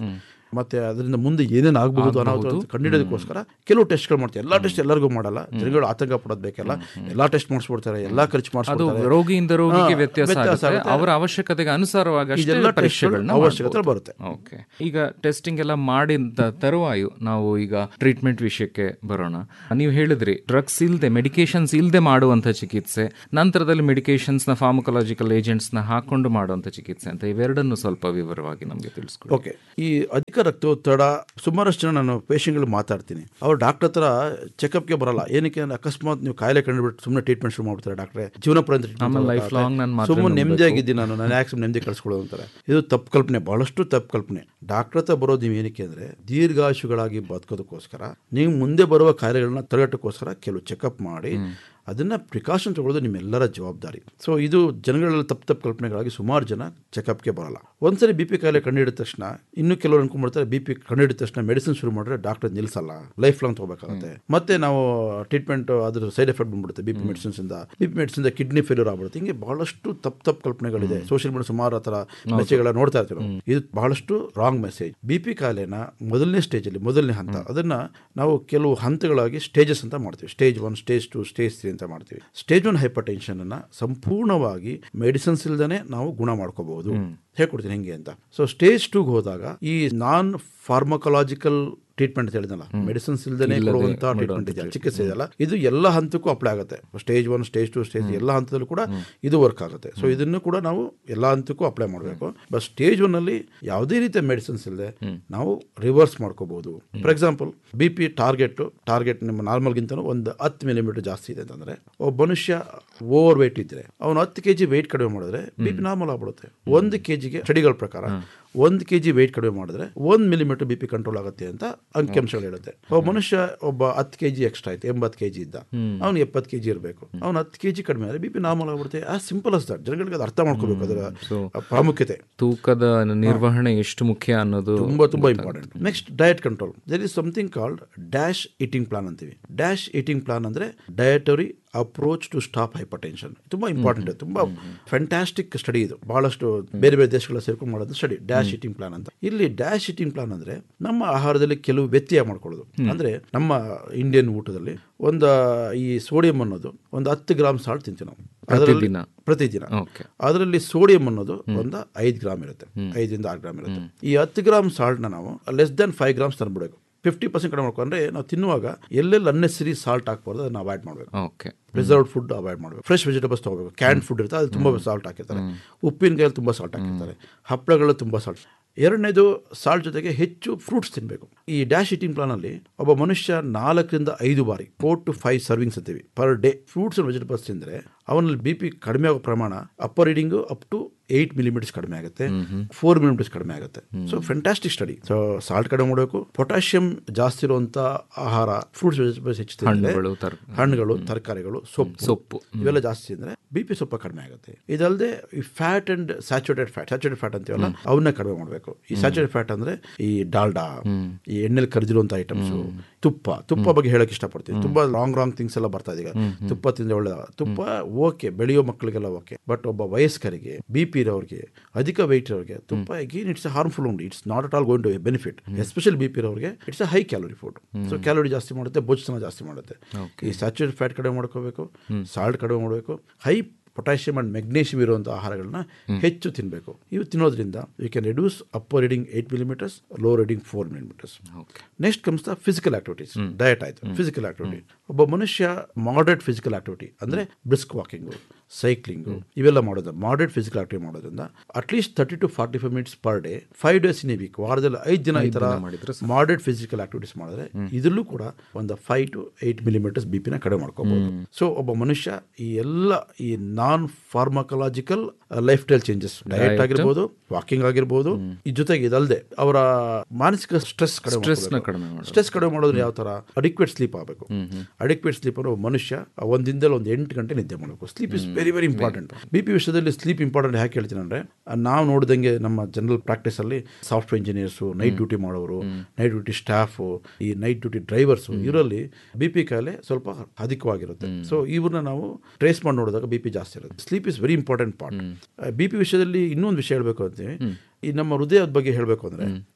Speaker 1: ಮತ್ತೆ ಅದರಿಂದ ಮುಂದೆ ಏನೇನು ಆಗಬಹುದು ಅನಾಹುತ ಅಂತ ಕಂಡುಹಿಡಿಯೋದಕ್ಕೋಸ್ಕರ ಕೆಲವು ಟೆಸ್ಟ್ಗಳು ಮಾಡ್ತಾರೆ ಎಲ್ಲಾ ಟೆಸ್ಟ್ ಎಲ್ಲರಿಗೂ ಮಾಡಲ್ಲ ಜನಗಳು ಆತಂಕ ಪಡೋದು ಬೇಕಲ್ಲ ಎಲ್ಲಾ ಟೆಸ್ಟ್ ಮಾಡಿಸ್ಬಿಡ್ತಾರೆ ಎಲ್ಲಾ ಖರ್ಚು
Speaker 2: ಅದು
Speaker 1: ಮಾಡಿಸ್ಬಿಡ್ತಾರೆ
Speaker 2: ರೋಗಿಯಿಂದ ರೋಗಿಗೆ
Speaker 1: ಹಾ,
Speaker 2: ವ್ಯತ್ಯಾಸ
Speaker 1: ವ್ಯತ್ಯಾಸ
Speaker 2: ಆಗುತ್ತೆ
Speaker 1: ಆಗುತ್ತೆ.
Speaker 2: ಅವರ ಅವಶ್ಯಕತೆಗೆ ಅನುಸಾರವಾಗಿ ಅಷ್ಟೇ
Speaker 1: ಇದೆಲ್ಲ
Speaker 2: ಪರೀಕ್ಷೆಗಳನ್ನ
Speaker 1: ಟೆಸ್ಟ್ಗಳು ಅವಶ್ಯಕತೆ
Speaker 2: ಮಾಡ್ಬೋದು.
Speaker 1: ಬರುತ್ತೆ
Speaker 2: ಓಕೆ ಈಗ ಟೆಸ್ಟಿಂಗ್ ಎಲ್ಲ ಮಾಡಿದ ತರುವಾಯು ನಾವು ಈಗ ಟ್ರೀಟ್ಮೆಂಟ್ ವಿಷಯಕ್ಕೆ ಬರೋಣ ನೀವು ಹೇಳಿದ್ರಿ ಡ್ರಗ್ಸ್ ಇಲ್ಲದೆ ಮೆಡಿಕೇಶನ್ಸ್ ಇಲ್ಲದೆ ಮಾಡುವಂಥ ಚಿಕಿತ್ಸೆ ನಂತರದಲ್ಲಿ ಮೆಡಿಕೇಶನ್ಸ್ ನ ಫಾರ್ಮಕೊಲಾಜಿಕಲ್ ಏಜೆಂಟ್ಸ್ ನ ಹಾಕೊಂಡು ಮಾಡುವಂಥ ಚಿಕಿತ್ಸೆ ಅಂತ ಇವೆರಡನ್ನು ಸ್ವಲ್ಪ ವಿವರವಾಗಿ ನಮಗೆ ತಿಳಿಸ್ಕೊಡಿ
Speaker 1: ಓಕೆ ಈ ಅಧಿಕ ರಕ್ತದೊತ್ತಡ ಸುಮಾರಷ್ಟು ಜನ ನಾನು ಪೇಷಂಟ್ಗಳು ಮಾತಾಡ್ತೀನಿ ಅವ್ರು ಡಾಕ್ಟರ್ ಹತ್ರ ಚೆಕಪ್ಗೆ ಬರಲ್ಲ ಏನಕ್ಕೆ ಅಂದ್ರೆ ಅಕಸ್ಮಾತ್ ನೀವು ಕಾಯಿಲೆ ಕಂಡುಬಿಟ್ಟು ಸುಮ್ಮನೆ ಟ್ರೀಟ್ಮೆಂಟ್ ಶುರು ಮಾಡ್ತಾರೆ ಡಾಕ್ಟ್ರೆ ಜೀವನ ಪರ್ಯಂತ treatment
Speaker 2: life long ನಾನ್ ಮಾತ್ರೆ
Speaker 1: ಸುಮ್ಮನೆ ನೆಮ್ಮದಿಯಾಗಿದ್ದೀನಿ ನಾನು ನಾನು ಯಾಕೆ ಸುಮ್ಮನೆ ನೆಮ್ಮದಿ ಕಳಿಸ್ಕೊಳ್ಳೋದು ಅಂತಾರೆ ಇದು ತಪ್ಪು ಕಲ್ಪನೆ ಬಹಳಷ್ಟು ತಪ್ಪು ಕಲ್ಪನೆ ಡಾಕ್ಟರ್ ಹತ್ರ ಬರೋದು ನೀವು ಏನಕ್ಕೆ ಅಂದ್ರೆ ದೀರ್ಘಾಯುಷುಗಳಾಗಿ ಬದುಕೋದಕ್ಕೋಸ್ಕರ ನೀವು ಮುಂದೆ ಬರುವ ಕಾಯಿಲೆಗಳನ್ನ ತಡೆಗಟ್ಟೋಕ್ಕೋಸ್ಕರ ಕೆಲವು ಚೆಕಪ್ ಮಾಡಿ ಅದನ್ನ ಪ್ರಿಕಾಷನ್ ತಗೊಳ್ಳೋದು ನಿಮ್ಮೆಲ್ಲರ ಜವಾಬ್ದಾರಿ ಸೊ ಇದು ಜನಗಳಲ್ಲಿ ತಪ್ಪು ತಪ್ಪು ಕಲ್ಪನೆಗಳಾಗಿ ಸುಮಾರು ಜನ ಚೆಕಪ್ಗೆ ಬರಲ್ಲ ಒಂದ್ಸರಿ ಬಿ ಪಿ ಕಾಯಿಲೆ ಕಂಡುಹಿಡಿದ ತಕ್ಷಣ ಇನ್ನು ಕೆಲವರು ಅನ್ಕೊಂಡ್ಬಿಡ್ತಾರೆ ಬಿ ಪಿ ಕಂಡುಹಿಡಿದ ತಕ್ಷಣ ಮೆಡಿಸಿನ್ ಶುರು ಮಾಡಿದ್ರೆ ಡಾಕ್ಟರ್ ನಿಲ್ಸಲ್ಲ ಲೈಫ್ ಲಾಂಗ್ ತಗೋಬೇಕಾಗುತ್ತೆ ಮತ್ತೆ ನಾವು ಟ್ರೀಟ್ಮೆಂಟ್ ಅದ್ರ ಸೈಡ್ ಎಫೆಕ್ಟ್ ಬಂದ್ಬಿಡುತ್ತೆ ಬಿ ಪಿ ಮೆಡಿಸಿನ್ಸ್ ಇಂದ B P medicine kidney failure ಆಗ್ಬಿಡುತ್ತೆ ಹಿಂಗೆ ಬಹಳಷ್ಟು ತಪ್ಪು ತಪ್ಪು ಕಲ್ಪನೆಗಳಿದೆ ಸೋಷಿಯಲ್ ಮೀಡಿಯಾ ಸುಮಾರು ಆ ಥರ ಮೆಸೇಜ್ಗಳ ನೋಡ್ತಾ ಇರ್ತೀವಿ ನಾವು. ಇದು ಬಹಳಷ್ಟು ರಾಂಗ್ ಮೆಸೇಜ್ ಬಿ ಪಿ ಕಾಯಿಲೆನ ಮೊದಲನೇ ಸ್ಟೇಜಲ್ಲಿ ಮೊದಲನೇ ಹಂತ ಅದನ್ನ ನಾವು ಕೆಲವು ಹಂತಗಳಾಗಿ ಸ್ಟೇಜಸ್ ಅಂತ ಮಾಡ್ತೀವಿ stage one stage two stage three ಅಂತ ಮಾಡ್ತೀವಿ ಸ್ಟೇಜ್ ಒನ್ ಹೈಪರ್ ಟೆನ್ಷನ್ ಅನ್ನ ಸಂಪೂರ್ಣವಾಗಿ ಮೆಡಿಸಿನ್ಸ್ ಇಲ್ದೇ ನಾವು ಗುಣ ಮಾಡ್ಕೋಬಹುದು ಹೇಳ್ಕೊಡ್ತೀನಿ ಹೆಂಗೆ ಅಂತ ಸೊ ಸ್ಟೇಜ್ ಟೂಗೆ ಹೋದಾಗ ಈ ನಾನ್ ಫಾರ್ಮಕೊಲಾಜಿಕಲ್ ಟ್ರೀಟ್ಮೆಂಟ್ ಅಂತ ಹೇಳಿದ್ನಲ್ಲ ಮೆಡಿಸಿನ್ಸ್ ಇಲ್ದೇ ಕೊಡುವಂತ ಟ್ರೀಟ್ಮೆಂಟ್ ಇದೆಯಲ್ಲ ಚಿಕಿತ್ಸೆ ಇದೆಯಲ್ಲ ಇದು ಎಲ್ಲ ಹಂತಕ್ಕೂ ಅಪ್ಲೈ ಆಗುತ್ತೆ stage one stage two stage ಎಲ್ಲ ಹಂತದಲ್ಲೂ ಕೂಡ ಇದು ವರ್ಕ್ ಆಗುತ್ತೆ ಸೊ ಇದನ್ನು ಕೂಡ ನಾವು ಎಲ್ಲ ಹಂತಕ್ಕೂ ಅಪ್ಲೈ ಮಾಡಬೇಕು ಬಟ್ ಸ್ಟೇಜ್ ಒನ್ ಅಲ್ಲಿ ಯಾವುದೇ ರೀತಿಯ ಮೆಡಿಸಿನ್ಸ್ ಇಲ್ಲದೆ ನಾವು ರಿವರ್ಸ್ ಮಾಡ್ಕೋಬಹುದು for example B P target target ನಿಮ್ಮ ನಾರ್ಮಲ್ಗಿಂತ ಒಂದು ಹತ್ತು ಮಿಲಿಮೀಟರ್ ಜಾಸ್ತಿ ಇದೆ ಅಂತಂದ್ರೆ ಒಬ್ಬ ಮನುಷ್ಯ ಓವರ್ ವೇಟ್ ಇದ್ರೆ ಅವನು ಹತ್ತು ಕೆ ಜಿ ವೆಯ್ಟ್ ಕಡಿಮೆ ಮಾಡಿದ್ರೆ ಬಿ ಪಿ ನಾರ್ಮಲ್ ಆಗ್ಬಿಡುತ್ತೆ ಒಂದು ಕೆ ಜಿಗೆ ಸ್ಟಡಿಗಳ ಪ್ರಕಾರ ಒಂದು ಕೆ ಜಿ ವೆಯ್ಟ್ ಕಡಿಮೆ ಮಾಡಿದ್ರೆ ಒಂದು ಮಿಲಿಮೀಟರ್ ಬಿ ಪಿ ಕಂಟ್ರೋಲ್ ಆಗುತ್ತೆ ಅಂತ ಅಂಕಿಅಂಶಗಳು ಹೇಳುತ್ತೆ ಒಬ್ಬ ಮನುಷ್ಯ ಒಬ್ಬ ಹತ್ತು ಕೆ ಜಿ ಎಕ್ಸ್ಟ್ರಾ ಆಯ್ತು ಎಂಬತ್ತು ಕೆ ಜಿ ಇದ್ದ ಅವ್ನು ಎಪ್ಪತ್ತು ಕೆ ಜಿ ಇರಬೇಕು ಅವ್ನು ಹತ್ತು ಕೆ ಜಿ ಕಡಿಮೆ ಆದರೆ ಬಿ ಪಿ ನಾರ್ಮಲ್ ಆಗ್ಬಿಡುತ್ತೆ ಆ ಸಿಂಪಲ್ ಅಸ್ ದಟ್ ಜನಗಳಿಗೆ ಅದು ಅರ್ಥ ಮಾಡ್ಕೋಬೇಕು ಅದರ ಪ್ರಾಮುಖ್ಯತೆ
Speaker 2: ತೂಕದ ನಿರ್ವಹಣೆ ಎಷ್ಟು ಮುಖ್ಯ ಅನ್ನೋದು
Speaker 1: ತುಂಬಾ ತುಂಬಾ important next diet control there is something called DASH eating plan ಅಂತೀವಿ ಡ್ಯಾಶ್ ಈಟಿಂಗ್ ಪ್ಲಾನ್ ಅಂದ್ರೆ dietary approach to stop hypertension ತುಂಬಾ ಇಂಪಾರ್ಟೆಂಟ್ ತುಂಬಾ ಫ್ಯಾಂಟಾಸ್ಟಿಕ್ ಸ್ಟಡಿ ಇದು ಬಹಳಷ್ಟು ಬೇರೆ ಬೇರೆ ದೇಶಗಳ ಸೇರ್ಕೊಂಡು ಮಾಡೋದು ಸ್ಟಡಿ ಡ್ಯಾಶ್ ಈಟಿಂಗ್ ಪ್ಲಾನ್ ಅಂತ ಇಲ್ಲಿ ಡ್ಯಾಶ್ ಈಟಿಂಗ್ ಪ್ಲಾನ್ ಅಂದ್ರೆ ನಮ್ಮ ಆಹಾರದಲ್ಲಿ ಕೆಲವು ವ್ಯತ್ಯಯ ಮಾಡ್ಕೊಳ್ಳೋದು ಅಂದ್ರೆ ನಮ್ಮ ಇಂಡಿಯನ್ ಊಟದಲ್ಲಿ ಒಂದು ಈ ಸೋಡಿಯಂ ಅನ್ನೋದು ಒಂದು ಹತ್ತು ಗ್ರಾಮ್ ಸಾಲ್ಟ್ ತಿಂತೀವಿ ನಾವು ಅದರಲ್ಲಿ
Speaker 2: ಪ್ರತಿದಿನ
Speaker 1: ಪ್ರತಿದಿನ
Speaker 2: ಓಕೆ
Speaker 1: ಅದರಲ್ಲಿ ಸೋಡಿಯಂ ಅನ್ನೋದು ಒಂದು ಐದು ಗ್ರಾಮ್ ಇರುತ್ತೆ ಐದರಿಂದ ಆರು ಗ್ರಾಮ್ ಇರುತ್ತೆ ಈ ಹತ್ತು ಗ್ರಾಮ್ ಸಾಲ್ಟ್ನ ನಾವು ಲೆಸ್ ದೆನ್ ಫೈವ್ ಗ್ರಾಮ್ಸ್ ತಂದ್ಬಿಡಬೇಕು ಫಿಫ್ಟಿ ಪರ್ಸೆಂಟ್ ಕಡಿಮೆ ಮಾಡ್ಕೊಂಡ್ರೆ ನಾವು ತಿನ್ನುವಾಗ ಎಲ್ಲೆಲ್ಲಿ ಅನ್ನೆಸರಿ ಸಾಲ್ಟ್ ಹಾಕ್ಬಾರ್ದು ಅದನ್ನ ಅವಾಯ್ಡ್ ಮಾಡಬೇಕು
Speaker 2: ಓಕೆ
Speaker 1: ಪ್ರಿಸರ್ವ್ಡ್ ಫುಡ್ ಅವಾಯ್ಡ್ ಮಾಡಬೇಕು ಫ್ರೆಶ್ ವೆಜಿಟೇಬಲ್ಸ್ ತಗೋಬೇಕು ಕ್ಯಾನ್ ಫುಡ್ ಇರುತ್ತೆ ಅದು ತುಂಬ ಸಾಲ್ಟ್ ಹಾಕಿರ್ತಾರೆ ಉಪ್ಪಿನಕಾಯಲ್ಲಿ ತುಂಬ ಸಾಲ್ಟ್ ಹಾಕಿರ್ತಾರೆ ಹಪ್ಪಳಗಳು ತುಂಬ ಸಾಲ್ಟ್ ಎರಡನೇದು ಸಾಲ್ಟ್ ಜೊತೆಗೆ ಹೆಚ್ಚು ಫ್ರೂಟ್ಸ್ ತಿನ್ನಬೇಕು ಈ ಡ್ಯಾಶ್ ಈಟಿಂಗ್ ಪ್ಲಾನಲ್ಲಿ ಒಬ್ಬ ಮನುಷ್ಯ ನಾಲ್ಕರಿಂದ ಐದು ಬಾರಿ ಫೋರ್ ಟು ಫೈವ್ ಸರ್ವಿಂಗ್ಸ್ ಅಂತೀವಿ per day fruits and vegetables ತಿಂದರೆ ಅವನಲ್ಲಿ ಬಿ ಪಿ ಕಡಿಮೆ ಆಗೋ ಪ್ರಮಾಣ upper reading up to eight millimeters ಕಡಿಮೆ ಆಗುತ್ತೆ ಫೋರ್ ಮಿಲಿಮೀಟರ್ಸ್ ಕಡಿಮೆ ಆಗುತ್ತೆ so fantastic study so salt ಕಡಿಮೆ ಮಾಡಬೇಕು ಪೊಟ್ಯಾಷಿಯಂ ಜಾಸ್ತಿ ಇರುವಂತ ಆಹಾರ ಫ್ರೂಟ್ಸ್ ವೆಜಿಟೇಬಲ್ಸ್ ಹೆಚ್ಚು ತಿಂದ್ರೆ
Speaker 2: ಹಣ್ಣುಗಳು, ತರ್-
Speaker 1: ಹಣ್ಣುಗಳು ತರಕಾರಿಗಳು ಸೊಪ್ಪು
Speaker 2: ಸೊಪ್ಪು.
Speaker 1: ಇವೆಲ್ಲ ಜಾಸ್ತಿ ಅಂದ್ರೆ ಬಿ ಪಿ ಸ್ವಲ್ಪ ಕಡಿಮೆ ಆಗುತ್ತೆ ಇದಲ್ಲದೆ ಈ fat and saturated fat saturated fat ಅಂತೀವಲ್ಲ ಅವನ್ನ ಕಡಿಮೆ ಮಾಡಬೇಕು ಈ ಸ್ಯಾಚುರೇಟೆಡ್ ಫ್ಯಾಟ್ ಅಂದ್ರೆ ಈ ಡಾಲ್ಡಾ ಈ ಎಣ್ಣೆಲಿ ಕರೆದಿರುವಂತ ಐಟಮ್ಸ್ ತುಪ್ಪ ತುಪ್ಪ ಬಗ್ಗೆ ಹೇಳಕ್ ಇಷ್ಟಪಡ್ತೀನಿ ತುಂಬಾ ರಾಂಗ್ ರಾಂಗ್ ಥಿಂಗ್ಸ್ ಎಲ್ಲ ಬರ್ತಾ ಇದೆ ಈಗ ತುಪ್ಪ ತಿಂದ್ರೆ ಒಳ್ಳೆದ ತುಪ್ಪ ಓಕೆ ಬೆಳೆಯೋ ಮಕ್ಕಳಿಗೆಲ್ಲ ಓಕೆ ಬಟ್ ಒಬ್ಬ ವಯಸ್ಕರಿಗೆ ಬಿ ಪಿ ಇರೋರಿಗೆ ಅಧಿಕ ವೆಯ್ಟ್ ಇರೋರಿಗೆ ತುಪ್ಪ ಅಗೇನ್ ಇಟ್ಸ್ ಹಾರ್ಮ್ಫುಲ್ ಉಂಟು it's not at all going to benefit especially B P ಇರೋರಿಗೆ it's a high calorie food so calorie ಜಾಸ್ತಿ ಮಾಡುತ್ತೆ ಬೊಜ್ಜನ ಜಾಸ್ತಿ ಮಾಡುತ್ತೆ ಈ ಸ್ಯಾಚುರೇಟ್ ಫ್ಯಾಟ್ ಕಡಿಮೆ ಮಾಡ್ಕೋಬೇಕು ಸಾಲ್ಟ್ ಕಡಿಮೆ ಮಾಡಬೇಕು ಹೈ ಪೊಟ್ಯಾಷಿಯಂ ಅಂಡ್ ಮೆಗ್ನೀಷಿಯಂ ಇರುವಂತಹ ಆಹಾರಗಳನ್ನ ಹೆಚ್ಚು ತಿನ್ನಬೇಕು ಇವು ತಿನ್ನೋದ್ರಿಂದ you can reduce upper reading eight millimeters low reading four millimeters
Speaker 2: okay
Speaker 1: next comes the physical activities diet ಆಯ್ತು ಫಿಸಿಕಲ್ ಆಕ್ಟಿವಿಟಿ ಒಬ್ಬ ಮನುಷ್ಯ ಮಾಡರೇಟ್ ಫಿಸಿಕಲ್ ಆಕ್ಟಿವಿಟಿ ಅಂದ್ರೆ ಬ್ರಿಸ್ಕ್ ವಾಕಿಂಗು ಸೈಕ್ಲಿಂಗು ಇವೆಲ್ಲ ಮಾಡೋದು ಮಾಡರೇಟ್ ಫಿಸಿಕಲ್ ಆಕ್ಟಿವಿಟಿ ಮಾಡೋದ್ರಿಂದ at least thirty to forty five minutes per day five days in a week ವಾರದಲ್ಲಿ ಐದು ದಿನ ಈ ಥರ ಮಾಡರೇಟ್ ಫಿಸಿಕಲ್ ಆಕ್ಟಿವಿಟೀಸ್ ಮಾಡಿದ್ರೆ ಇದರಲ್ಲೂ ಕೂಡ ಒಂದು five to eight millimeters B ಪಿನ ಕಡಿಮೆ ಮಾಡ್ಕೋಬಹುದು ಸೊ ಒಬ್ಬ ಮನುಷ್ಯ ಈ ಎಲ್ಲ ಈ non pharmacological lifestyle changes diet ಆಗಿರ್ಬೋದು ವಾಕಿಂಗ್ ಆಗಿರ್ಬೋದು ಈ ಜೊತೆಗೆ ಇದಲ್ಲದೆ ಅವರ ಮಾನಸಿಕ ಸ್ಟ್ರೆಸ್
Speaker 2: Stress ನ
Speaker 1: ಕಡಿಮೆ
Speaker 2: ಕಡಿಮೆ ಮಾಡೋದು.
Speaker 1: ಸ್ಟ್ರೆಸ್ ಕಡಿಮೆ ಮಾಡೋದ್ರೆ ಯಾವ ತರ ಅಡಿಕ್ವೇಟ್ ಸ್ಲೀಪ್ ಆಗಬೇಕು ಅಡಿಕ್ವೇಟ್ ಸ್ಲೀಪ್ ಅನ್ನೋ ಒಬ್ಬ ಮನುಷ್ಯ ಒಂದ್ ದಿನದಲ್ಲಿ ಒಂದು ಎಂಟು ಗಂಟೆ ನಿದ್ದೆ ಮಾಡಬೇಕು sleep is very very important B P ವಿಷಯದಲ್ಲಿ ಸ್ಲೀಪ್ ಇಂಪಾರ್ಟೆಂಟ್ ಯಾಕೆ ಹೇಳ್ತೀನಿ ಅಂದ್ರೆ ನಾವು ನೋಡಿದಂಗೆ ನಮ್ಮ ಜನರಲ್ ಪ್ರಾಕ್ಟೀಸ್ ಅಲ್ಲಿ ಸಾಫ್ಟ್ವೇರ್ ಇಂಜಿನಿಯರ್ಸು ನೈಟ್ ಡ್ಯೂಟಿ ಮಾಡೋರು ನೈಟ್ ಡ್ಯೂಟಿ ಸ್ಟಾಫು ಈ ನೈಟ್ ಡ್ಯೂಟಿ ಡ್ರೈವರ್ಸು ಇವರಲ್ಲಿ ಬಿ ಪಿ ಕಾಯಿಲೆ ಸ್ವಲ್ಪ ಅಧಿಕವಾಗಿರುತ್ತೆ ಸೊ ಇವ್ರನ್ನ ನಾವು ಟ್ರೇಸ್ ಮಾಡಿ ನೋಡಿದಾಗ ಬಿ ಪಿ ಜಾಸ್ತಿ ಇರುತ್ತೆ sleep is very important part B P ವಿಷಯದಲ್ಲಿ ಇನ್ನೊಂದು ವಿಷಯ ಹೇಳಬೇಕು ಅಂತೀವಿ ಈ ನಮ್ಮ ಹೃದಯದ ಬಗ್ಗೆ ಹೇಳಬೇಕು ಅಂದ್ರೆ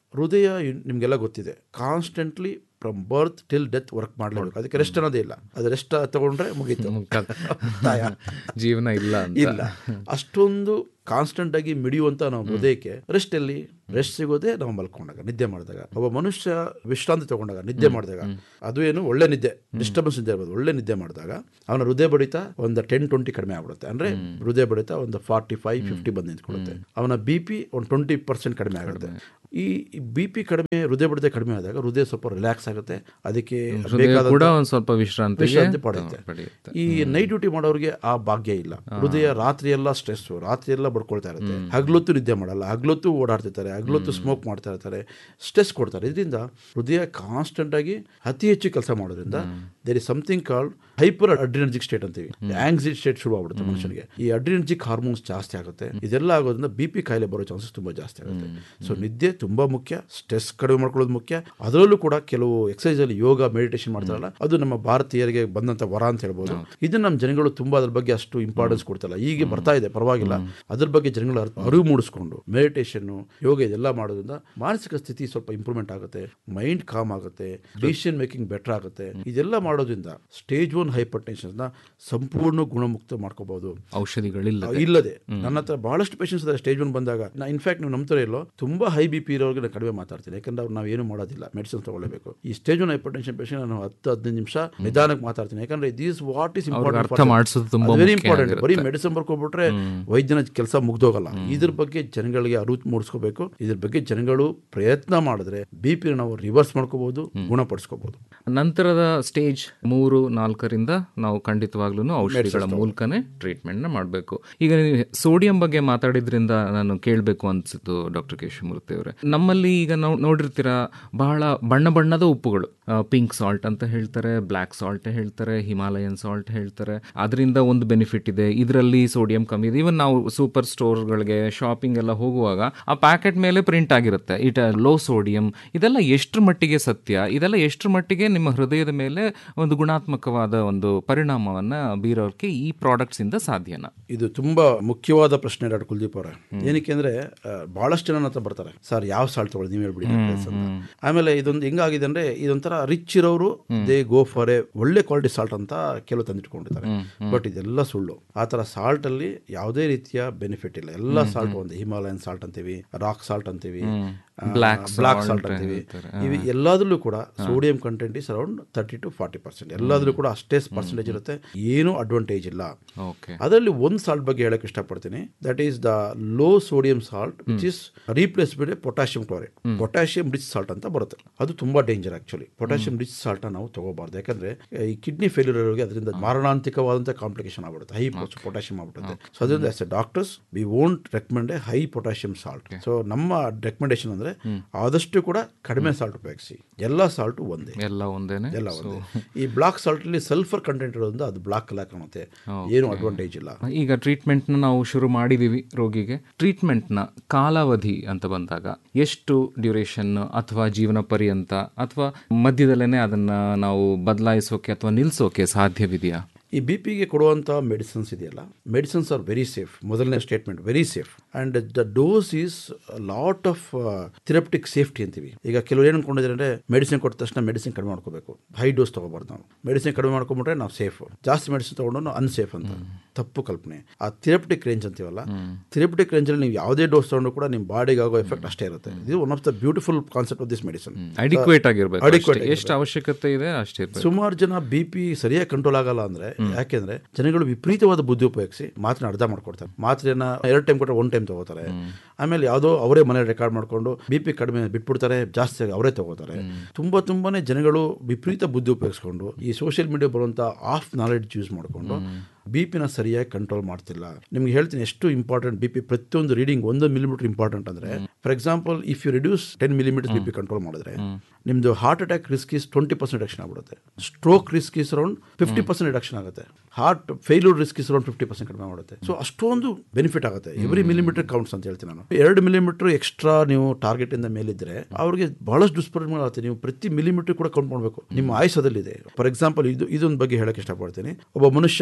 Speaker 1: ಹೃದಯ ಇನ್- ನಿಮ್ಗೆಲ್ಲ ಗೊತ್ತಿದೆ constantly from birth till death work ಮಾಡಲೇಬೇಕು ಅದಕ್ಕೆ ರೆಸ್ಟ್ ಅನ್ನೋದೇ ಇಲ್ಲ ಅದು ರೆಸ್ಟ್ ತಗೊಂಡ್ರೆ ಮುಗೀತು ಮುಕ್ತಾಯ.
Speaker 2: ಜೀವನ ಇಲ್ಲ ಅಂತ
Speaker 1: ಇಲ್ಲ ಅಷ್ಟೊಂದು ಕಾನ್ಸ್ಟೆಂಟ್ ಆಗಿ ಮಿಡಿಯುವಂತ ನಾವು ಹೃದಯಕ್ಕೆ ರೆಸ್ಟ್ ಎಲ್ಲಿ ರೆಸ್ಟ್ ಸಿಗೋದೇ ನಾವು ಮಲ್ಕೊಂಡಾಗ ನಿದ್ದೆ ಮಾಡಿದಾಗ ಒಬ್ಬ ಮನುಷ್ಯ ವಿಶ್ರಾಂತಿ ತಗೊಂಡಾಗ ನಿದ್ದೆ ಮಾಡಿದಾಗ ಅದು ಏನು ಒಳ್ಳೆ ನಿದ್ದೆ ಡಿಸ್ಟರ್ಬೆನ್ಸ್ ನಿದ್ದೆ ಇರ್ಬೋದು ಒಳ್ಳೆ ನಿದ್ದೆ ಮಾಡಿದಾಗ ಅವನ ಹೃದಯ ಬಡಿತ ಒಂದು ಟೆನ್ ಟ್ವೆಂಟಿ ಕಡಿಮೆ ಆಗ್ಬಿಡುತ್ತೆ ಅಂದ್ರೆ ಹೃದಯ ಬಡಿತ ಒಂದು ಫಾರ್ಟಿ ಫೈವ್ ಫಿಫ್ಟಿ ಬಂದು ನಿಂತ್ಕೊಳ್ಳುತ್ತೆ ಅವನ ಬಿ ಪಿ ಒಂದು ಟ್ವೆಂಟಿ ಪರ್ಸೆಂಟ್ ಕಡಿಮೆ ಆಗುತ್ತೆ ಈ ಬಿ ಪಿ ಕಡಿಮೆ ಹೃದಯ ಬಡಿತ ಕಡಿಮೆ ಆದಾಗ ಹೃದಯ ಸ್ವಲ್ಪ ರಿಲ್ಯಾಕ್ಸ್ ಆಗುತ್ತೆ ಅದಕ್ಕೆ
Speaker 2: ಹೃದಯ
Speaker 1: ಬೇಕಾದ
Speaker 2: ಕೂಡ ಒಂದ್ ಸ್ವಲ್ಪ ವಿಶ್ರಾಂತಿಗೆ
Speaker 1: ವಿಶ್ರಾಂತಿ ಪಡೆಯುತ್ತೆ
Speaker 2: ಪಡೆಯುತ್ತೆ
Speaker 1: ಈ ನೈಟ್ ಡ್ಯೂಟಿ ಮಾಡೋರಿಗೆ ಆ ಭಾಗ್ಯ ಇಲ್ಲ ಹೃದಯ ರಾತ್ರಿ ಎಲ್ಲ ಸ್ಟ್ರೆಸ್ ರಾತ್ರಿ ಎಲ್ಲ ಬಡ್ಕೊಳ್ತಾ ಇರುತ್ತೆ ಹಗ್ಲೊತ್ತು ನಿದ್ದೆ ಮಾಡಲ್ಲ ಹಗ್ಲೊತ್ತು ಓಡಾಡ್ತಿರ್ತಾರೆ ಹಗ್ಲೊತ್ತು ಸ್ಮೋಕ್ ಮಾಡ್ತಾ ಇರ್ತಾರೆ ಸ್ಟ್ರೆಸ್ ಕೊಡ್ತಾರೆ ಇದರಿಂದ ಹೃದಯ ಕಾನ್ಸ್ಟೆಂಟ್ ಆಗಿ ಅತಿ ಹೆಚ್ಚು ಕೆಲಸ ಮಾಡೋದ್ರಿಂದ there is something called hyper adrenergic state ಅಂತೀವಿ ಆಂಗ್ಸೈಟಿ ಸ್ಟೇಟ್ ಶುರು ಆಗ್ಬಿಡುತ್ತೆ ಮನುಷ್ಯನಿಗೆ ಈ ಅಡ್ರಿನರ್ಜಿಕ್ ಹಾರ್ಮೋನ್ಸ್ ಜಾಸ್ತಿ ಆಗುತ್ತೆ ಇದೆಲ್ಲ ಆಗೋದ್ರಿಂದ ಬಿ ಪಿ ಕಾಯಿಲೆ ಬರೋ ಚಾನ್ಸಸ್ ತುಂಬಾ ಜಾಸ್ತಿ ಆಗುತ್ತೆ ಸೊ ನಿದ್ದೆ ತುಂಬಾ ಮುಖ್ಯ ಸ್ಟ್ರೆಸ್ ಕಡಿಮೆ ಮಾಡ್ಕೊಳ್ಳೋದು ಮುಖ್ಯ ಅದರಲ್ಲೂ ಕೂಡ ಕೆಲವು ಎಕ್ಸಸೈಸ್ ಅಲ್ಲಿ ಯೋಗ ಮೆಡಿಟೇಷನ್ ಮಾಡ್ತಾರಲ್ಲ ಅದು ನಮ್ಮ ಭಾರತೀಯರಿಗೆ ಬಂದಂತ ವರ ಅಂತ ಹೇಳ್ಬೋದು ಇದನ್ನ ನಮ್ಮ ಜನಗಳು ತುಂಬಾ ಅದ್ರ ಬಗ್ಗೆ ಅಷ್ಟು ಇಂಪಾರ್ಟೆನ್ಸ್ ಕೊಡ್ತಲ್ಲ ಈಗ ಬರ್ತಾ ಇದೆ ಪರವಾಗಿಲ್ಲ ಅದ್ರ ಬಗ್ಗೆ ಜನಗಳು ಅರ್- ಅರಿವು ಮೂಡಿಸ್ಕೊಂಡು ಮೆಡಿಟೇಷನ್ ಯೋಗ ಇದೆಲ್ಲ ಮಾಡೋದ್ರಿಂದ ಮಾನಸಿಕ ಸ್ಥಿತಿ ಸ್ವಲ್ಪ ಇಂಪ್ರೂವ್ಮೆಂಟ್ ಆಗುತ್ತೆ ಮೈಂಡ್ ಕಾಮ್ ಆಗುತ್ತೆ ಡಿಸಿಷನ್ ಮೇಕಿಂಗ್ ಬೆಟರ್ ಆಗುತ್ತೆ ಇದೆಲ್ಲ ಮಾಡೋದ್ರಿಂದ ಸ್ಟೇಜ್ ಒನ್ ಹೈಪರ್ ಟೆನ್ಷನ್ ಸಂಪೂರ್ಣ ಗುಣಮುಕ್ತ ಮಾಡ್ಕೋಬಹುದು
Speaker 2: ಔಷಧಿಗಳಿಲ್ಲ
Speaker 1: ಇಲ್ಲದೆ ನನ್ನ ಹತ್ರ ಬಹಳಷ್ಟು ಪೇಷನ್ಸ್ ಇದ್ದಾರೆ ಸ್ಟೇಜ್ ಒನ್ ಬಂದಾಗ ನಾ ಇನ್ಫ್ಯಾಕ್ಟ್ ನೀವು ನಂಬ್ತಾರೆ ಇಲ್ಲೋ ತುಂಬಾ ಹೈ ಬಿ ಪಿ ಇರೋರಿಗೆ ನಾನು ಕಡಿಮೆ ಮಾತಾಡ್ತೀನಿ ಯಾಕಂದ್ರೆ ಅವ್ರು ನಾವು ಏನು ಮಾಡೋದಿಲ್ಲ ಮೆಡಿಸಿನ್ ತಗೊಳ್ಳೇಬೇಕು ಈ stage one hypertension patient ನಾನು ಹತ್ತು ಹದಿನೈದು ನಿಮಿಷ ನಿಧಾನಕ್ಕೆ ಮಾತಾಡ್ತೀನಿ ಯಾಕಂದ್ರೆ ದಿಸ್ ವಾಟ್ ಇಸ್
Speaker 2: ಅರ್ಥ ಮಾಡ್ಸೋದು ತುಂಬಾ
Speaker 1: ವೆರಿ
Speaker 2: ಮುಖ್ಯ
Speaker 1: ಇಂಪಾರ್ಟೆಂಟ್ ಬರೀ
Speaker 2: ಆಗಿರುತ್ತೆ.
Speaker 1: ಮೆಡಿಸಿನ್ ಬರ್ಕೊಬಿಟ್ರೆ ವೈದ್ಯನ ಕೆಲಸ ಮುಗ್ದೋಗಲ್ಲ ಇದ್ರ ಬಗ್ಗೆ ಜನಗಳಿಗೆ ಅರಿವು ಮೂಡಿಸ್ಕೋಬೇಕು ಇದ್ರ ಬಗ್ಗೆ ಜನಗಳು ಪ್ರಯತ್ನ ಮಾಡಿದ್ರೆ ಬಿ ಪಿ ನಾವು ರಿವರ್ಸ್ ಮಾಡ್ಕೋಬಹುದು ಗುಣಪಡಿಸ್ಕೋಬಹುದು
Speaker 2: ನಂತರದ ಸ್ಟೇಜ್ ಮೂರು ನಾಲ್ಕರಿಂದ ನಾವು ಖಂಡಿತವಾಗ್ಲೂ ಔಷಧಿಗಳ ಮೂಲಕನೇ ಟ್ರೀಟ್ಮೆಂಟ್ನ ಮಾಡಬೇಕು ಈಗ ನೀವು ಸೋಡಿಯಂ ಬಗ್ಗೆ ಮಾತಾಡಿದ್ರಿಂದ ನಾನು ಕೇಳಬೇಕು ಅನ್ಸಿತ್ತು ಡಾಕ್ಟರ್ ಕೇಶವಮೂರ್ತಿ ಅವರೇ ನಮ್ಮಲ್ಲಿ ಈಗ ನಾವು ನೋಡಿರ್ತೀರಾ ಬಹಳ ಬಣ್ಣ ಬಣ್ಣದ ಉಪ್ಪುಗಳು ಪಿಂಕ್ ಸಾಲ್ಟ್ ಅಂತ ಹೇಳ್ತಾರೆ ಬ್ಲ್ಯಾಕ್ ಸಾಲ್ಟ್ ಹೇಳ್ತಾರೆ ಹಿಮಾಲಯನ್ ಸಾಲ್ಟ್ ಹೇಳ್ತಾರೆ ಅದರಿಂದ ಒಂದು ಬೆನಿಫಿಟ್ ಇದೆ ಇದರಲ್ಲಿ ಸೋಡಿಯಂ ಕಮ್ಮಿ ಇದೆ ಇವನ್ ನಾವು ಸೂಪರ್ ಸ್ಟೋರ್ಗಳಿಗೆ ಶಾಪಿಂಗ್ ಎಲ್ಲ ಹೋಗುವಾಗ ಆ ಪ್ಯಾಕೆಟ್ ಮೇಲೆ ಪ್ರಿಂಟ್ ಆಗಿರುತ್ತೆ ಇಟ್ ಲೋ ಸೋಡಿಯಂ ಇದೆಲ್ಲ ಎಷ್ಟರ ಮಟ್ಟಿಗೆ ಸತ್ಯ ಇದೆಲ್ಲ ಎಷ್ಟರ ಮಟ್ಟಿಗೆ ನಿಮ್ಮ ಹೃದಯದ ಮೇಲೆ ಒಂದು ಗುಣಾತ್ಮಕವಾದ ಒಂದು ಪರಿಣಾಮವನ್ನ ಬೀರೋಕ್ಕೆ ಈ ಪ್ರಾಡಕ್ಟ್ಸ್ ಇಂದ ಸಾಧ್ಯನಾ
Speaker 1: ಇದು ತುಂಬಾ ಮುಖ್ಯವಾದ ಪ್ರಶ್ನೆ ಡಾಕ್ಟರ್ ಕುಲ್ದೀಪ್ ಅವರೇ ಏನಕ್ಕೆ ಅಂದ್ರೆ ಆ, ಬಹಳಷ್ಟು ಜನ ನನ್ನ ಹತ್ರ ಬರ್ತಾರೆ ಸರ್ ಯಾವ ಸಾಲ್ಟ್ ತಗೊಳ್ಳಿ ನೀವು ಹೇಳ್ಬಿಡಿ doctors ಅಂತ. ಆಮೇಲೆ ಇದೊಂದು ಹೆಂಗಾಗಿದೆ ಅಂದ್ರೆ ಇದೊಂಥರ ರಿಚ್ ಇರೋರು ದೇ ಗೋ ಫಾರ್ ಎ ಒಳ್ಳೆ ಕ್ವಾಲಿಟಿ ಸಾಲ್ಟ್ ಅಂತ ಕೆಲವು ತಂದಿಟ್ಕೊಂಡಿದ್ದಾರೆ ಬಟ್ ಇದೆಲ್ಲ ಸುಳ್ಳು ಆ ಥರ ಸಾಲ್ಟ್ ಅಲ್ಲಿ ಯಾವುದೇ ರೀತಿಯ ಬೆನಿಫಿಟ್ ಇಲ್ಲ ಎಲ್ಲ ಸಾಲ್ಟ್ ಒಂದು ಹಿಮಾಲಯನ್ ಸಾಲ್ಟ್ ಅಂತೀವಿ ರಾಕ್ ಸಾಲ್ಟ್ ಅಂತೀವಿ
Speaker 2: Black
Speaker 1: ಬ್ಲಾಕ್
Speaker 2: salt
Speaker 1: ಸಾಲ್ಟ್ ಅಂತೀವಿ ಇವು ಎಲ್ಲದರಲ್ಲೂ ಕೂಡ sodium content is around thirty to forty percent ಎಲ್ಲಾದ್ರೂ ಕೂಡ ಅಷ್ಟೇ ಪರ್ಸೆಂಟೇಜ್ ಇರುತ್ತೆ ಏನೂ ಅಡ್ವಾಂಟೇಜ್ ಇಲ್ಲ
Speaker 2: ಓಕೆ
Speaker 1: ಅದರಲ್ಲಿ ಒಂದು ಸಾಲ್ಟ್ ಬಗ್ಗೆ ಹೇಳಕ್ ಇಷ್ಟಪಡ್ತೀನಿ that is the low sodium salt which is replace ಬಿಡಿ potassium chloride potassium rich salt ಅಂತ ಬರುತ್ತೆ ಅದು ತುಂಬಾ danger actually potassium rich salt ನಾವು ತಗೋಬಾರ್ದು ಯಾಕಂದ್ರೆ ಈ ಕಿಡ್ನಿ ಫೇಲ್ಯೂರ್ ಇರೋರಿಗೆ ಅದರಿಂದ ಮಾರಣಾಂತಿಕವಾದಂಥ ಕಾಂಪ್ಲಿಕೇಶನ್ ಆಗ್ಬಿಡುತ್ತೆ ಹೈ ಪೊಟ್ಯಾಷಿಯಂ ಆಗ್ಬಿಡುತ್ತೆ ಸೊ ಅದರಿಂದ as a doctors we won't recommend a high potassium salt so ನಮ್ಮ ರೆಕಮೆಂಡೇಶನ್ ಅಂದ್ರೆ ಆದಷ್ಟು ಕೂಡ ಕಡಿಮೆ ಸಾಲ್ಟ್ ಉಪಯೋಗಿಸಿ ಎಲ್ಲ ಸಾಲ್ಟ್ ಒಂದೇ
Speaker 2: ಎಲ್ಲ ಒಂದೇನೆ
Speaker 1: ಎಲ್ಲ ಒಂದೇ ಈ ಬ್ಲಾಕ್ ಸಾಲ್ಟ್ ಅಲ್ಲಿ ಸಲ್ಫರ್ ಕಂಟೆಂಟ್ ಇರೋದ್ರಿಂದ ಅದು ಬ್ಲಾಕ್ ಕಲರ್ ಕಾಣುತ್ತೆ ಏನು ಅಡ್ವಾಂಟೇಜ್ ಇಲ್ಲ
Speaker 2: ಈಗ ಟ್ರೀಟ್ಮೆಂಟ್ನ ನಾವು ಶುರು ಮಾಡಿದೀವಿ ರೋಗಿಗೆ ಟ್ರೀಟ್ಮೆಂಟ್ನ ಕಾಲಾವಧಿ ಅಂತ ಬಂದಾಗ ಎಷ್ಟು ಡ್ಯೂರೇಷನ್ ಅಥವಾ ಜೀವನ ಪರ್ಯಂತ ಅಥವಾ ಮಧ್ಯದಲ್ಲೇ ಅದನ್ನ ನಾವು ಬದಲಾಯಿಸೋಕೆ ಅಥವಾ ನಿಲ್ಲಿಸೋಕೆ ಸಾಧ್ಯವಿದೆಯಾ
Speaker 1: ಈ ಬಿ ಪಿಗೆ ಕೊಡುವಂಥ ಮೆಡಿಸಿನ್ಸ್ ಇದೆಯಲ್ಲ ಮೆಡಿಸಿನ್ಸ್ ಆರ್ ವೆರಿ ಸೇಫ್ ಮೊದಲನೇ statement very safe and the dose is lot of therapeutic safety ಅಂತೀವಿ ಈಗ ಕೆಲವರು ಏನು ಅನ್ಕೊಂಡಿದ್ದಾರೆ ಅಂದರೆ ಮೆಡಿಸಿನ್ ಕೊಟ್ಟ ತಕ್ಷಣ ಮೆಡಿಸಿನ್ ಕಡಿಮೆ ಮಾಡ್ಕೋಬೇಕು ಹೈ ಡೋಸ್ ತೊಗೋಬಾರ್ದು ನಾವು ಮೆಡಿಸಿನ್ ಕಡಿಮೆ ಮಾಡ್ಕೊಂಬಿಟ್ರೆ ನಾವು ಸೇಫ್ ಜಾಸ್ತಿ ಮೆಡಿಸಿನ್ ತೊಗೊಂಡು ನಾವು ಅನ್ಸೇಫ್ ಅಂತ ತಪ್ಪು ಕಲ್ಪನೆ ಆ ಥೆರಪ್ಟಿಕ್ ರೇಂಜ್ ಅಂತೀವಲ್ಲ ಥೆರಪ್ಟಿಕ್ ರೇಂಜಲ್ಲಿ ನೀವು ಯಾವುದೇ ಡೋಸ್ ತೊಗೊಂಡು ಕೂಡ ನಿಮ್ಮ ಬಾಡಿಗೆ ಆಗೋ ಎಫೆಕ್ಟ್ ಅಷ್ಟೇ ಇರುತ್ತೆ ಇದು one of the beautiful concept of this medicine
Speaker 2: adequate ಆಗಿರ್ಬೇಕು
Speaker 1: Adequate
Speaker 2: ಅಷ್ಟೇ. ಎಷ್ಟು ಅವಶ್ಯಕತೆ ಇದೆ ಅಷ್ಟೇ ಇರ್ಬೇಕು.
Speaker 1: ಸುಮಾರು ಜನ ಬಿ ಪಿ ಸರಿಯಾಗಿ ಕಂಟ್ರೋಲ್ ಆಗಲ್ಲ ಅಂದ್ರೆ ಯಾಕೆಂದ್ರೆ ಜನಗಳು ವಿಪರೀತವಾದ ಬುದ್ಧಿ ಉಪಯೋಗಿಸಿ ಮಾತ್ರ ಅರ್ಧ ಮಾಡ್ಕೊಡ್ತಾರೆ ಮಾತ್ರೆನ ಎರಡು ಟೈಮ್ ಕೊಟ್ಟರೆ ಒನ್ ಟೈಮ್ ತಗೋತಾರೆ ಆಮೇಲೆ ಯಾವುದೋ ಅವರೇ ಮನೆ ರೆಕಾರ್ಡ್ ಮಾಡ್ಕೊಂಡು ಬಿ ಪಿ ಕಡಿಮೆ ಬಿಟ್ಬಿಡ್ತಾರೆ ಜಾಸ್ತಿ ಆಗಿ ಅವರೇ ತಗೋತಾರೆ ತುಂಬಾ ತುಂಬಾನೇ ಜನಗಳು ವಿಪರೀತ ಬುದ್ಧಿ ಉಪಯೋಗಿಸ್ಕೊಂಡು ಈ ಸೋಷಿಯಲ್ ಮೀಡಿಯಾ ಬರುವಂತ ಆಫ್ ನಾಲೆಡ್ಜ್ ಯೂಸ್ ಮಾಡಿಕೊಂಡು ಬಿ ಪಿನ ಸರಿಯಾಗಿ ಕಂಟ್ರೋಲ್ ಮಾಡ್ತಿಲ್ಲ ನಿಮ್ಗೆ ಹೇಳ್ತೀನಿ ಎಷ್ಟು ಇಂಪಾರ್ಟೆಂಟ್ ಬಿ ಪಿ ಪ್ರತಿಯೊಂದು ರೀಡಿಂಗ್ ಒಂದು ಮಿಲಿಮೀಟರ್ ಇಂಪಾರ್ಟೆಂಟ್ ಅಂದ್ರೆ for example if you reduce ten millimetre B P control ಮಾಡಿದ್ರೆ ನಿಮ್ದು heart attack risk is twenty percent reduction ಆಗ್ಬಿಡುತ್ತೆ stroke risk is around fifty percent reduction ಆಗುತ್ತೆ heart failure risk is around fifty percent ಕಡಿಮೆ ಮಾಡುತ್ತೆ so ಅಷ್ಟೊಂದು benefit ಆಗುತ್ತೆ every millimetre counts ಅಂತ ಹೇಳ್ತೀನಿ ನಾನು ಎರಡು ಮಿಲಿಮೀಟರ್ ಎಕ್ಸ್ಟ್ರಾ ನೀವು ಟಾರ್ಗೆಟ್ ಇಂದ ಮೇಲಿದ್ರೆ ಅವ್ರಿಗೆ ಬಹಳಷ್ಟು ದುಷ್ಪರಿಣಾಮ ಆಗುತ್ತೆ ನೀವು ಪ್ರತಿ ಮಿಲಿಮೀಟರ್ ಕೂಡ ಕೌಂಟ್ ಮಾಡಬೇಕು ನಿಮ್ಮ ಆಯುಸದಲ್ಲಿದೆ ಫಾರ್ ಎಕ್ಸಾಂಪಲ್ ಇದು ಇದೊಂದು ಬಗ್ಗೆ ಹೇಳಕ್ ಇಷ್ಟಪಡ್ತೀನಿ ಒಬ್ಬ ಮನುಷ್ಯ ನಾರ್ಮಲ್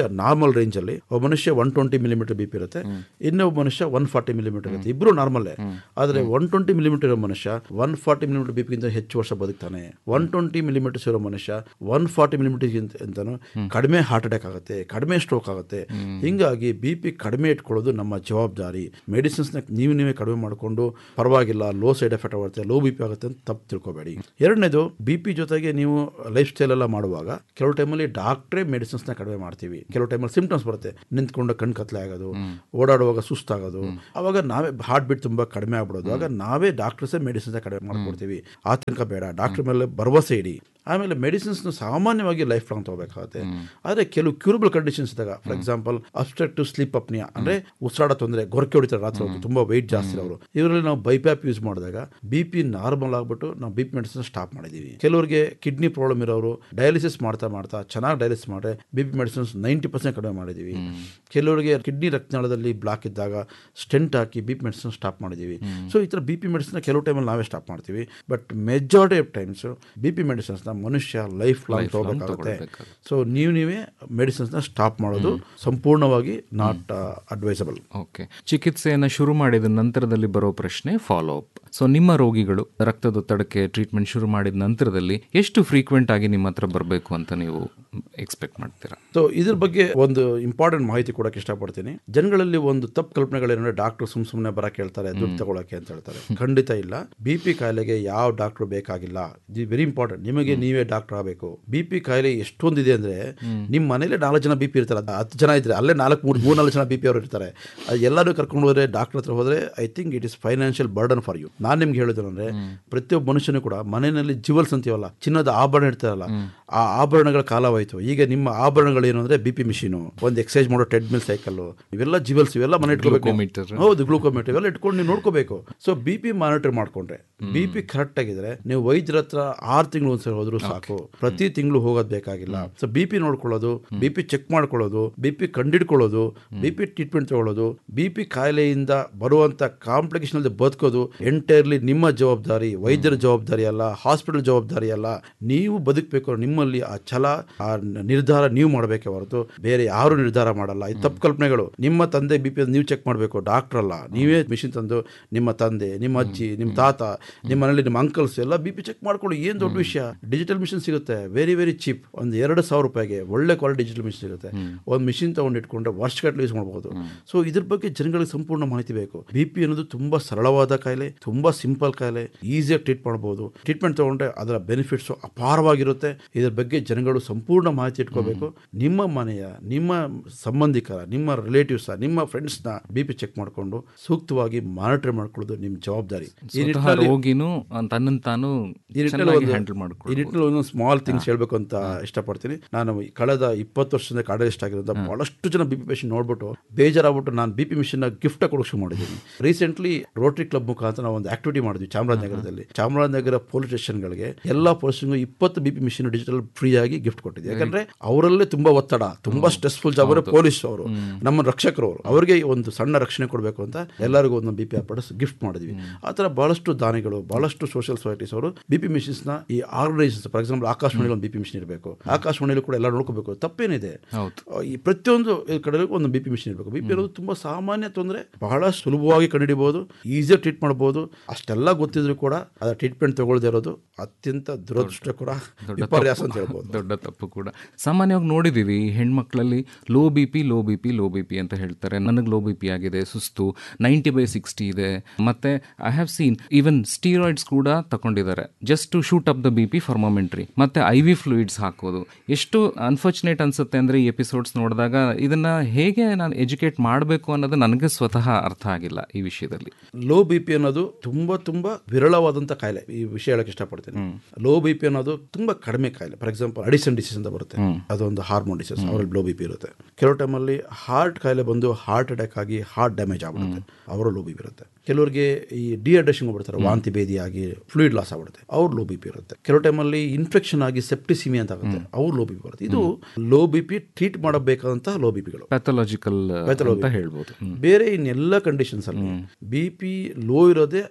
Speaker 1: ನಾರ್ಮಲ್ ರೇಂಜ್ ಅಲ್ಲಿ ಒಬ್ಬ ಮನುಷ್ಯ one twenty millimetre B P ಇರುತ್ತೆ ಇನ್ನೊಬ್ಬ ಮನುಷ್ಯ ಒನ್ ಫಾರ್ಟಿ ಮಿಲಿಮೀಟರ್ ಇರುತ್ತೆ ಇಬ್ರು ನಾರ್ಮಲ್ ಆದ್ರೆ ಒನ್ ಟ್ವೆಂಟಿ ಮಿಲಿಮೀಟರ್ ಇರೋ ಮನುಷ್ಯ ಒನ್ ಫಾರ್ಟಿ ಮಿಲಿಮೀಟರ್ ಬಿ ಪಿಗಿಂತ ಹೆಚ್ಚು ವರ್ಷ ಬದುಕ್ತಾನೆ ಒನ್ ಟ್ವೆಂಟಿ ಮಿಲಿಮೀಟರ್ಸ್ ಇರೋ ಮನುಷ್ಯ ಒನ್ ಫಾರ್ಟಿ ಮಿಲಿಮೀಟರ್ ಅಂತಾನು ಕಡಿಮೆ ಹಾರ್ಟ್ ಅಟ್ಯಾಕ್ ಆಗುತ್ತೆ ಕಡಿಮೆ ಸ್ಟ್ರೋಕ್ ಆಗುತ್ತೆ ಹಿಂಗಾಗಿ ಬಿ ಪಿ ಕಡಿಮೆ ಇಟ್ಕೊಳ್ಳೋದು ನಮ್ಮ ಜವಾಬ್ದಾರಿ ಮೆಡಿಸಿನ್ಸ್ನ ನೀವು ನೀವೇ ಕಡಿಮೆ ಮಾಡಿಕೊಂಡು ಪರವಾಗಿಲ್ಲ ಲೋ ಸೈಡ್ ಎಫೆಕ್ಟ್ ಆಗುತ್ತೆ ಲೋ ಬಿ ಪಿ ಆಗುತ್ತೆ ಅಂತ ತಪ್ಪು ತಿಳ್ಕೊಬೇಡಿ ಎರಡನೇದು ಬಿ ಪಿ ಜೊತೆಗೆ ನೀವು ಲೈಫ್ ಸ್ಟೈಲ್ ಎಲ್ಲ ಮಾಡುವಾಗ ಕೆಲವು ಟೈಮಲ್ಲಿ ಡಾಕ್ಟ್ರೇ ಮೆಡಿಸಿನ್ಸ್ನ ಕಡಿಮೆ ಮಾಡ್ತೀವಿ ಕೆಲವು ಟೈಮಲ್ಲಿ ಸಿಂಪ್ಟಮ್ಸ್ ಬರುತ್ತೆ ನಿಂತ್ಕೊಂಡು ಕಣ್ ಕತ್ಲೆ ಆಗೋದು ಓಡಾಡುವಾಗ ಸುಸ್ತಾಗೋದು ಅವಾಗ ನಾವೇ ಹಾರ್ಟ್ ಬೀಟ್ ತುಂಬ ಕಡಿಮೆ ಆಗ್ಬಿಡೋದು ಆಗ ನಾವೇ ಡಾಕ್ಟರ್ಸೇ ಮೆಡಿಸಿನ್ಸ್ ಕಡಿಮೆ ಮಾಡ್ಕೊಡ್ತೀವಿ ಆತಂಕ ಬೇಡ ಡಾಕ್ಟರ್ ಮೇಲೆ ಭರವಸೆ ಇಡಿ ಆಮೇಲೆ ಮೆಡಿಸಿನ್ಸ್ನ ಸಾಮಾನ್ಯವಾಗಿ ಲೈಫ್ ಲಾಂಗ್ ತಗೋಬೇಕಾಗುತ್ತೆ ಆದರೆ ಕೆಲವು ಕ್ಯೂರಬಲ್ ಕಂಡೀಷನ್ಸ್ ಇದ್ದಾಗ for example obstructive sleep apnoea ಅಂದ್ರೆ ಉಸಿರಾಡ ತೊಂದರೆ ಗೊರಕೆ ಹೊಡಿತಾರೆ ರಾತ್ರಿ ಹೊತ್ತು ತುಂಬಾ ವೆಯ್ಟ್ ಜಾಸ್ತಿ ಅವರು ಇವರಲ್ಲಿ ನಾವು ಬೈಪ್ಯಾಪ್ ಯೂಸ್ ಮಾಡಿದಾಗ ಬಿ ಪಿ ನಾರ್ಮಲ್ ಆಗ್ಬಿಟ್ಟು ನಾವು ಬಿ ಪಿ ಮೆಡಿಸಿನ್ ಸ್ಟಾಪ್ ಮಾಡಿದೀವಿ ಕೆಲವರಿಗೆ ಕಿಡ್ನಿ ಪ್ರಾಬ್ಲಮ್ ಇರೋರು ಡಯಾಲಿಸಿಸ್ ಮಾಡ್ತಾ ಮಾಡ್ತಾ ಚೆನ್ನಾಗಿ ಡಯಾಲಿಸಿಸ್ ಮಾಡಿ B P medicines ninety percent ಕಡಿಮೆ ಮಾಡಿದೀವಿ ಕೆಲವರಿಗೆ ಕಿಡ್ನಿ ರಕ್ತನಾಳದಲ್ಲಿ ಬ್ಲಾಕ್ ಇದ್ದಾಗ ಸ್ಟೆಂಟ್ ಹಾಕಿ ಬಿ ಪಿ ಮೆಡಿಸಿನ್ ಸ್ಟಾಪ್ ಮಾಡಿದೀವಿ ಸೊ ಈ ಥರ ಬಿ ಪಿ ಮೆಡಿಸಿನ್ ಕೆಲವು ಟೈಮಲ್ಲಿ ನಾವೇ ಸ್ಟಾಪ್ ಮಾಡ್ತೀವಿ but majority of times B P ಮೆಡಿಸಿನ್ಸ್ನ ಮನುಷ್ಯ ಲೈಫ್ ಲಾಂಗ್ ತಗೋಬೇಕಾಗುತ್ತೆ ಸೊ ನೀವು ನೀವೇ ಮೆಡಿಸಿನ್ಸ್ನ ಸ್ಟಾಪ್ ಮಾಡೋದು ಸಂಪೂರ್ಣವಾಗಿ ನಾಟ್ ಅಡ್ವೈಸಬಲ್
Speaker 2: ಓಕೆ ಚಿಕಿತ್ಸೆಯನ್ನು ಶುರು ಮಾಡಿದ ನಂತರದಲ್ಲಿ ಬರೋ ಪ್ರಶ್ನೆ ಫಾಲೋ ಅಪ್ ಸೊ ನಿಮ್ಮ ರೋಗಿಗಳು ರಕ್ತದೊತ್ತಡಕ್ಕೆ ಟ್ರೀಟ್ಮೆಂಟ್ ಶುರು ಮಾಡಿದ ನಂತರದಲ್ಲಿ ಎಷ್ಟು ಫ್ರೀಕ್ವೆಂಟ್ ಆಗಿ ನಿಮ್ಮ ಹತ್ರ ಬರಬೇಕು ಅಂತ ನೀವು ಎಕ್ಸ್ಪೆಕ್ಟ್ ಮಾಡ್ತೀರಾ
Speaker 1: ಸೊ ಇದ್ರ ಬಗ್ಗೆ ಒಂದು ಇಂಪಾರ್ಟೆಂಟ್ ಮಾಹಿತಿ ಕೊಡಕ್ಕೆ ಇಷ್ಟಪಡ್ತೀನಿ ಜನಗಳಲ್ಲಿ ಒಂದು ತಪ್ಪು ಕಲ್ಪನೆಗಳೇನಂದ್ರೆ ಡಾಕ್ಟರ್ ಸುಮ್ ಸುಮ್ಮನೆ ಬರಕ್ಕೆ ಹೇಳ್ತಾರೆ ದುಡ್ಡು ತಗೊಳಕ್ಕೆ ಅಂತ ಹೇಳ್ತಾರೆ ಖಂಡಿತ ಇಲ್ಲ ಬಿ ಪಿ ಕಾಯಿಲೆಗೆ ಯಾವ ಡಾಕ್ಟರ್ ಬೇಕಾಗಿಲ್ಲ ಇದು ವೆರಿ ಇಂಪಾರ್ಟೆಂಟ್ ನಿಮಗೆ ನೀವೇ ಡಾಕ್ಟರ್ ಆಗಬೇಕು ಬಿ ಪಿ ಕಾಯಿಲೆ ಎಷ್ಟೊಂದಿದೆ ಅಂದ್ರೆ ನಿಮ್ಮ ಮನೇಲೆ ನಾಲ್ಕು ಜನ ಬಿ ಪಿ ಇರ್ತಾರೆ ಅದು ಹತ್ತು ಜನ ಇದ್ರೆ ಅಲ್ಲೇ ನಾಲ್ಕು ಮೂರು ಮೂರು ನಾಲ್ಕು ಜನ ಬಿ ಪಿ ಅವರು ಇರ್ತಾರೆ ಅದು ಎಲ್ಲರೂ ಕರ್ಕೊಂಡು ಹೋದ್ರೆ ಡಾಕ್ಟರ್ ಹತ್ರ ಹೋದ್ರೆ I think it is financial burden for you ನಾನು ನಿಮ್ಗೆ ಹೇಳೋದು ಅಂದ್ರೆ ಪ್ರತಿಯೊಬ್ಬ ಮನುಷ್ಯನು ಕೂಡ ಮನೆಯಲ್ಲಿ ಜಿವಲ್ಸ್ ಅಂತೀವಲ್ಲ ಚಿನ್ನದ ಆಭರಣ ಇರ್ತಾರಲ್ಲ ಆ ಆಭರಣಗಳ ಕಾಲವಾಯಿತು ಈಗ ನಿಮ್ಮ ಆಭರಣಗಳು ಏನು ಅಂದ್ರೆ ಬಿ ಪಿ ಮಿಷಿನು ಒಂದು ಎಕ್ಸರ್ಸೈಸ್ ಮಾಡೋ ಟ್ರೆಡ್ಮಿಲ್ ಸೈಕಲ್ ಇವೆಲ್ಲ ಜಿವಲ್ಸ್ ಇವೆಲ್ಲ ಮನೆ ಇಟ್ಕೋಬೇಕು
Speaker 2: Glucometer.
Speaker 1: ಹೌದು ಗ್ಲೂಕೋಮೀಟರ್ ಇವೆಲ್ಲ ಇಟ್ಕೊಂಡು ನೀವು ನೋಡ್ಕೋಬೇಕು ಸೊ ಬಿ ಪಿ ಮಾನಿಟರ್ ಮಾಡ್ಕೊಂಡ್ರೆ ಬಿ ಪಿ ಕರೆಕ್ಟ್ ಆಗಿದ್ರೆ ನೀವು ವೈದ್ಯರ ಹತ್ರ ಆರು ತಿಂಗಳು ಒಂದ್ಸರಿ ಹೋದ್ರು ಸಾಕು ಪ್ರತಿ ತಿಂಗಳು ಹೋಗೋದು ಬೇಕಾಗಿಲ್ಲ ಸೊ ಬಿ ಪಿ ನೋಡ್ಕೊಳ್ಳೋದು ಬಿ ಪಿ ಚೆಕ್ ಮಾಡ್ಕೊಳ್ಳೋದು ಬಿ ಪಿ ಕಂಡಿಡ್ಕೊಳ್ಳೋದು ಬಿ ಪಿ ಟ್ರೀಟ್ಮೆಂಟ್ ತಗೊಳ್ಳೋದು ಬಿ ಪಿ ಕಾಯಿಲೆಯಿಂದ ಬರುವಂತ ಕಾಂಪ್ಲಿಕೇಶನ್ ಬದುಕೋದು ಎಂಟೈರ್ಲಿ ನಿಮ್ಮ ಜವಾಬ್ದಾರಿ ವೈದ್ಯರ ಜವಾಬ್ದಾರಿ ಅಲ್ಲ ಹಾಸ್ಪಿಟಲ್ ಜವಾಬ್ದಾರಿ ಅಲ್ಲ ನೀವು ಬದುಕಬೇಕು ನಿಮ್ಮಲ್ಲಿ ಆ ಛಲ ಆ ನಿರ್ಧಾರ ನೀವು ಮಾಡಬೇಕೆ ಹೊರತು ಬೇರೆ ಯಾರು ನಿರ್ಧಾರ ಮಾಡಲ್ಲ ಇದು ತಪ್ಪು ಕಲ್ಪನೆಗಳು ನಿಮ್ಮ ತಂದೆ ಬಿ ಪಿ ನೀವು ಚೆಕ್ ಮಾಡಬೇಕು ಡಾಕ್ಟರ್ ಅಲ್ಲ ನೀವೇ ಮಿಷಿನ್ ತಂದು ನಿಮ್ಮ ತಂದೆ ನಿಮ್ಮ ಅಜ್ಜಿ ನಿಮ್ಮ ತಾತ ನಿಮ್ಮ ಮನೇಲಿ ನಿಮ್ಮ ಅಂಕಲ್ಸ್ ಎಲ್ಲ ಬಿ ಪಿ ಚೆಕ್ ಮಾಡ್ಕೊಳ್ಳಿ ಏನು ದೊಡ್ಡ ವಿಷಯ ಡಿಜಿಟಲ್ ಮಿಷಿನ್ ಸಿಗುತ್ತೆ ವೆರಿ ವೆರಿ ಚೀಪ್ ಒಂದು ಎರಡು ಸಾವಿರ ರೂಪಾಯಿಗೆ ಒಳ್ಳೆ ಕ್ವಾಲಿಟಿ ಡಿಜಿಟಲ್ ಮಿಷಿನ್ ಸಿಗುತ್ತೆ ಒಂದು ಮಿಷಿನ್ ತಗೊಂಡು ಇಟ್ಕೊಂಡ್ರೆ ವರ್ಷಗಟ್ಟಲೆ ಯೂಸ್ ಮಾಡಬಹುದು ಸೊ ಇದ್ರ ಬಗ್ಗೆ ಜನಗಳಿಗೆ ಸಂಪೂರ್ಣ ಮಾಹಿತಿ ಬೇಕು ಬಿ ಪಿ ಅನ್ನೋದು ತುಂಬಾ ಸರಳವಾದ ಕಾಯಿಲೆ ತುಂಬಾ ಸಿಂಪಲ್ ಕಾಯಿಲೆ ಈಸಿಯಾಗಿ ಟ್ರೀಟ್ ಮಾಡಬಹುದು ಟ್ರೀಟ್ಮೆಂಟ್ ತಗೊಂಡ್ರೆ ಅದರ ಬೆನಿಫಿಟ್ಸ್ ಅಪಾರವಾಗಿರುತ್ತೆ ಇದ್ರ ಬಗ್ಗೆ ಜನಗಳು ಸಂಪೂರ್ಣ ಮಾಹಿತಿ ಇಟ್ಕೋಬೇಕು ನಿಮ್ಮ ಮನೆಯ ನಿಮ್ಮ ಸಂಬಂಧಿಕರ ನಿಮ್ಮ ರಿಲೇಟಿವ್ಸ್ ನಿಮ್ಮ ಫ್ರೆಂಡ್ಸ್ನ ಬಿ ಪಿ ಚೆಕ್ ಮಾಡಿಕೊಂಡು ಸೂಕ್ತವಾಗಿ ಮಾನಿಟರ್ ಮಾಡ್ಕೊಳ್ಳೋದು ನಿಮ್ಮ ಜವಾಬ್ದಾರಿ ಈ
Speaker 2: ಸ್ವತಃ
Speaker 1: ನಿಟ್ಟಿನಲ್ಲಿ
Speaker 2: ರೋಗಿನೂ ತನ್ನನ್ನು ತಾನು
Speaker 1: ಈ ನಿಟ್ಟಿನಲ್ಲಿ
Speaker 2: ಚೆನ್ನಾಗಿ
Speaker 1: ಒಂದು-
Speaker 2: ಹ್ಯಾಂಡಲ್
Speaker 1: ಈ
Speaker 2: ಮಾಡ್ಕೊಳ್ಳಿ
Speaker 1: ನಿಟ್ಟಿನಲ್ಲಿ ಒಂದು ಸ್ಮಾಲ್ ಥಿಂಗ್ಸ್ ಹೇಳ್ಬೇಕು ಅಂತ ಇಷ್ಟಪಡ್ತೀನಿ ನಾನು ಈ ಕಳೆದ ಇಪ್ಪತ್ತು ವರ್ಷದಿಂದ ಕಾರ್ಡಿಯಲಿಸ್ಟ್ ಆಗಿರೋದ್ರಿಂದ ಬಹಳಷ್ಟು ಜನ ಬಿ ಪಿ ಪೇಷಂಟ್ ನೋಡ್ಬಿಟ್ಟು ಬೇಜಾರಾಗ್ಬಿಟ್ಟು ನಾನು ಬಿ ಪಿ ಮಿಷನ್ ಗಿಫ್ಟ್ ಕೊಡೋಕೆ ಶುರು ಮಾಡಿದ್ದೀನಿ ರೀಸೆಂಟ್ಲಿ ರೋಟರಿ ಕ್ಲಬ್ ಮುಖಾಂತರ ನಾವು ಒಂದು ಆಕ್ಟಿವಿಟಿ ಮಾಡಿದ್ವಿ ಚಾಮರಾಜನಗರದಲ್ಲಿ ಚಾಮರಾಜನಗರ ಪೊಲೀಸ್ ಸ್ಟೇಷನ್ಗಳಿಗೆ ಎಲ್ಲ ಪೊಲೀಸ್ಗೂ ಇಪ್ಪತ್ತು B P machine digital free ಆಗಿ ಗಿಫ್ಟ್ ಕೊಟ್ಟಿದ್ದೆ ಯಾಕಂದ್ರೆ ಅವರಲ್ಲೇ ತುಂಬಾ ಒತ್ತಡ ತುಂಬಾ ಸ್ಟ್ರೆಸ್ಫುಲ್ ಜಾಬ್ ಪೊಲೀಸ್ ಅವರು ನಮ್ಮ ರಕ್ಷಕರು ಅವರು ಅವರಿಗೆ ಒಂದು ಸಣ್ಣ ರಕ್ಷಣೆ ಕೊಡಬೇಕು ಅಂತ ಎಲ್ಲರಿಗೂ ಒಂದು ಬಿ ಪಿ ಅಪ್ಪಡಿಸ್ ಗಿಫ್ಟ್ ಮಾಡಿದ್ವಿ ಆ ಥರ ಬಹಳಷ್ಟು ದಾನಿಗಳು ಬಹಳಷ್ಟು ಸೋಷಿಯಲ್ ಸೊಸೈಟೀಸ್ ಅವರು ಬಿ ಪಿ ಮಿಷನ್ಸ್ ನ ಈ ಆರ್ಗನೈಸೇಷನ್ಸ್ ಫಾರ್ ಎಕ್ಸಾಂಪಲ್ ಆಕಾಶವಾಣಿಯಲ್ಲಿ ಒಂದು ಬಿ ಪಿ ಮಿಷನ್ ಇರಬೇಕು ಆಕಾಶವಾಣಿಯಲ್ಲಿ ಕೂಡ ಎಲ್ಲ ನೋಡ್ಕೋಬೇಕು ತಪ್ಪೇನಿದೆ
Speaker 2: ಹೌದು
Speaker 1: ಈ ಪ್ರತಿಯೊಂದು ಕಡೆ ಒಂದು ಬಿ ಪಿ ಮಿಷನ್ ಇರಬೇಕು ಬಿ ಪಿ ಅನ್ನೋದು ತುಂಬಾ ಸಾಮಾನ್ಯ ತೊಂದರೆ ಬಹಳ ಸುಲಭವಾಗಿ ಕಂಡುಹಿಡಿಬಹುದು ಈಸಿಯಾಗಿ ಟ್ರೀಟ್ ಮಾಡಬಹುದು ಅಷ್ಟೆಲ್ಲ ಗೊತ್ತಿದ್ರು ಕೂಡ ಅದರ ಟ್ರೀಟ್ಮೆಂಟ್ ತಗೊಳ್ಳದೇ ಇರೋದು ಅತ್ಯಂತ ದುರದೃಷ್ಟ ಕೂಡ ವಿಪರ್ಯಾಸ ಅಂತ ಹೇಳ್ಬೋದು
Speaker 2: ದೊಡ್ಡ ತಪ್ಪು ಕೂಡ ಸಾಮಾನ್ಯವಾಗಿ ನೋಡಿದೀವಿ ಹೆಣ್ಮಕ್ಳಲ್ಲಿ low B P low B P low B P ಅಂತ ಹೇಳ್ತಾರೆ ನನಗೆ ಲೋ ಬಿ ಪಿ ಆಗಿದೆ ಸುಸ್ತು ನೈಂಟಿ ಬೈ ಸಿಕ್ಸ್ಟಿ ಇದೆ ಮತ್ತೆ I have seen even steroids ಕೂಡ ತಗೊಂಡಿದ್ದಾರೆ just to shoot up the B P for momentary ಮತ್ತೆ ಐ ವಿ ಫ್ಲೂಯಿಡ್ಸ್ ಹಾಕೋದು ಎಷ್ಟು ಅನ್ಫಾರ್ಚುನೇಟ್ ಅನ್ಸುತ್ತೆ ಅಂದ್ರೆ ಈ ಎಪಿಸೋಡ್ಸ್ ನೋಡಿದಾಗ ಇದನ್ನ ಹೇಗೆ ನಾನು ಎಜುಕೇಟ್ ಮಾಡಬೇಕು ಅನ್ನೋದು ನನಗೆ ಸ್ವತಃ ಅರ್ಥ ಆಗಿಲ್ಲ ಈ ವಿಷಯದಲ್ಲಿ
Speaker 1: ಲೋ ಬಿ ಪಿ ಅನ್ನೋದು ತುಂಬಾ ತುಂಬಾ ವಿರಳವಾದಂತ ಕಾಯಿಲೆ ಈ ವಿಷಯ ಹೇಳಕ್ ಇಷ್ಟಪಡ್ತೀನಿ ಲೋ ಬಿ ಪಿ ಅನ್ನೋದು ತುಂಬಾ ಕಡಿಮೆ ಕಾಯಿಲೆ ಫಾರ್ ಎಕ್ಸಾಂಪಲ್ ಅಡಿಸನ್ ಡಿಸೀಸ್ ಅಂತ ಬರುತ್ತೆ ಅದೊಂದು ಹಾರ್ಮೋನ್ ಡಿಸೀಸ್ ಅವರಲ್ಲಿ ಲೋ ಬಿ ಪಿ ಇರುತ್ತೆ ಕೆಲವು ಟೈಮಲ್ಲಿ ಹಾರ್ಟ್ ಕಾಯಿಲೆ ಬಂದು ಹಾರ್ಟ್ ಅಟ್ಯಾಕ್ ಆಗಿ ಹಾರ್ಟ್ ಡ್ಯಾಮೇಜ್ ಆಗ್ಬಿಡುತ್ತೆ ಅವರು ಲೋ ಬಿ ಪಿ ಇರುತ್ತೆ ಕೆಲವರಿಗೆ ಈ ಡಿಹೈಡ್ರೇಷನ್ ಬಿಡ್ತಾರೆ ವಾಂತಿ ಭೇದಿ ಆಗಿ ಫ್ಲೂಯಿಡ್ ಲಾಸ್ ಆಗ್ಬಿಡುತ್ತೆ ಅವ್ರು ಲೋ ಬಿ ಪಿ ಇರುತ್ತೆ ಕೆಲವು ಟೈಮಲ್ಲಿ ಇನ್ಫೆಕ್ಷನ್ ಆಗಿ ಸೆಪ್ಟಿಸಿಮಿ ಅಂತ ಆಗುತ್ತೆ ಅವ್ರು ಲೋ ಬಿ ಪಿ ಬರುತ್ತೆ ಇದು ಲೋ ಬಿ ಪಿ ಟ್ರೀಟ್ ಮಾಡಬೇಕಾದಂತಹ ಲೋ ಬಿ ಪಿಗಳು
Speaker 2: ಪ್ಯಾಥೊಲಾಜಿಕಲ್ ಅಂತ ಹೇಳ್ಬೋದು ಹ್ಮ್.
Speaker 1: ಬೇರೆ ಇನ್ನೆಲ್ಲ ಕಂಡೀಷನ್ಸ್ ಅಲ್ಲಿ ಬಿ ಪಿ ಲೋ ಇರೋದೇ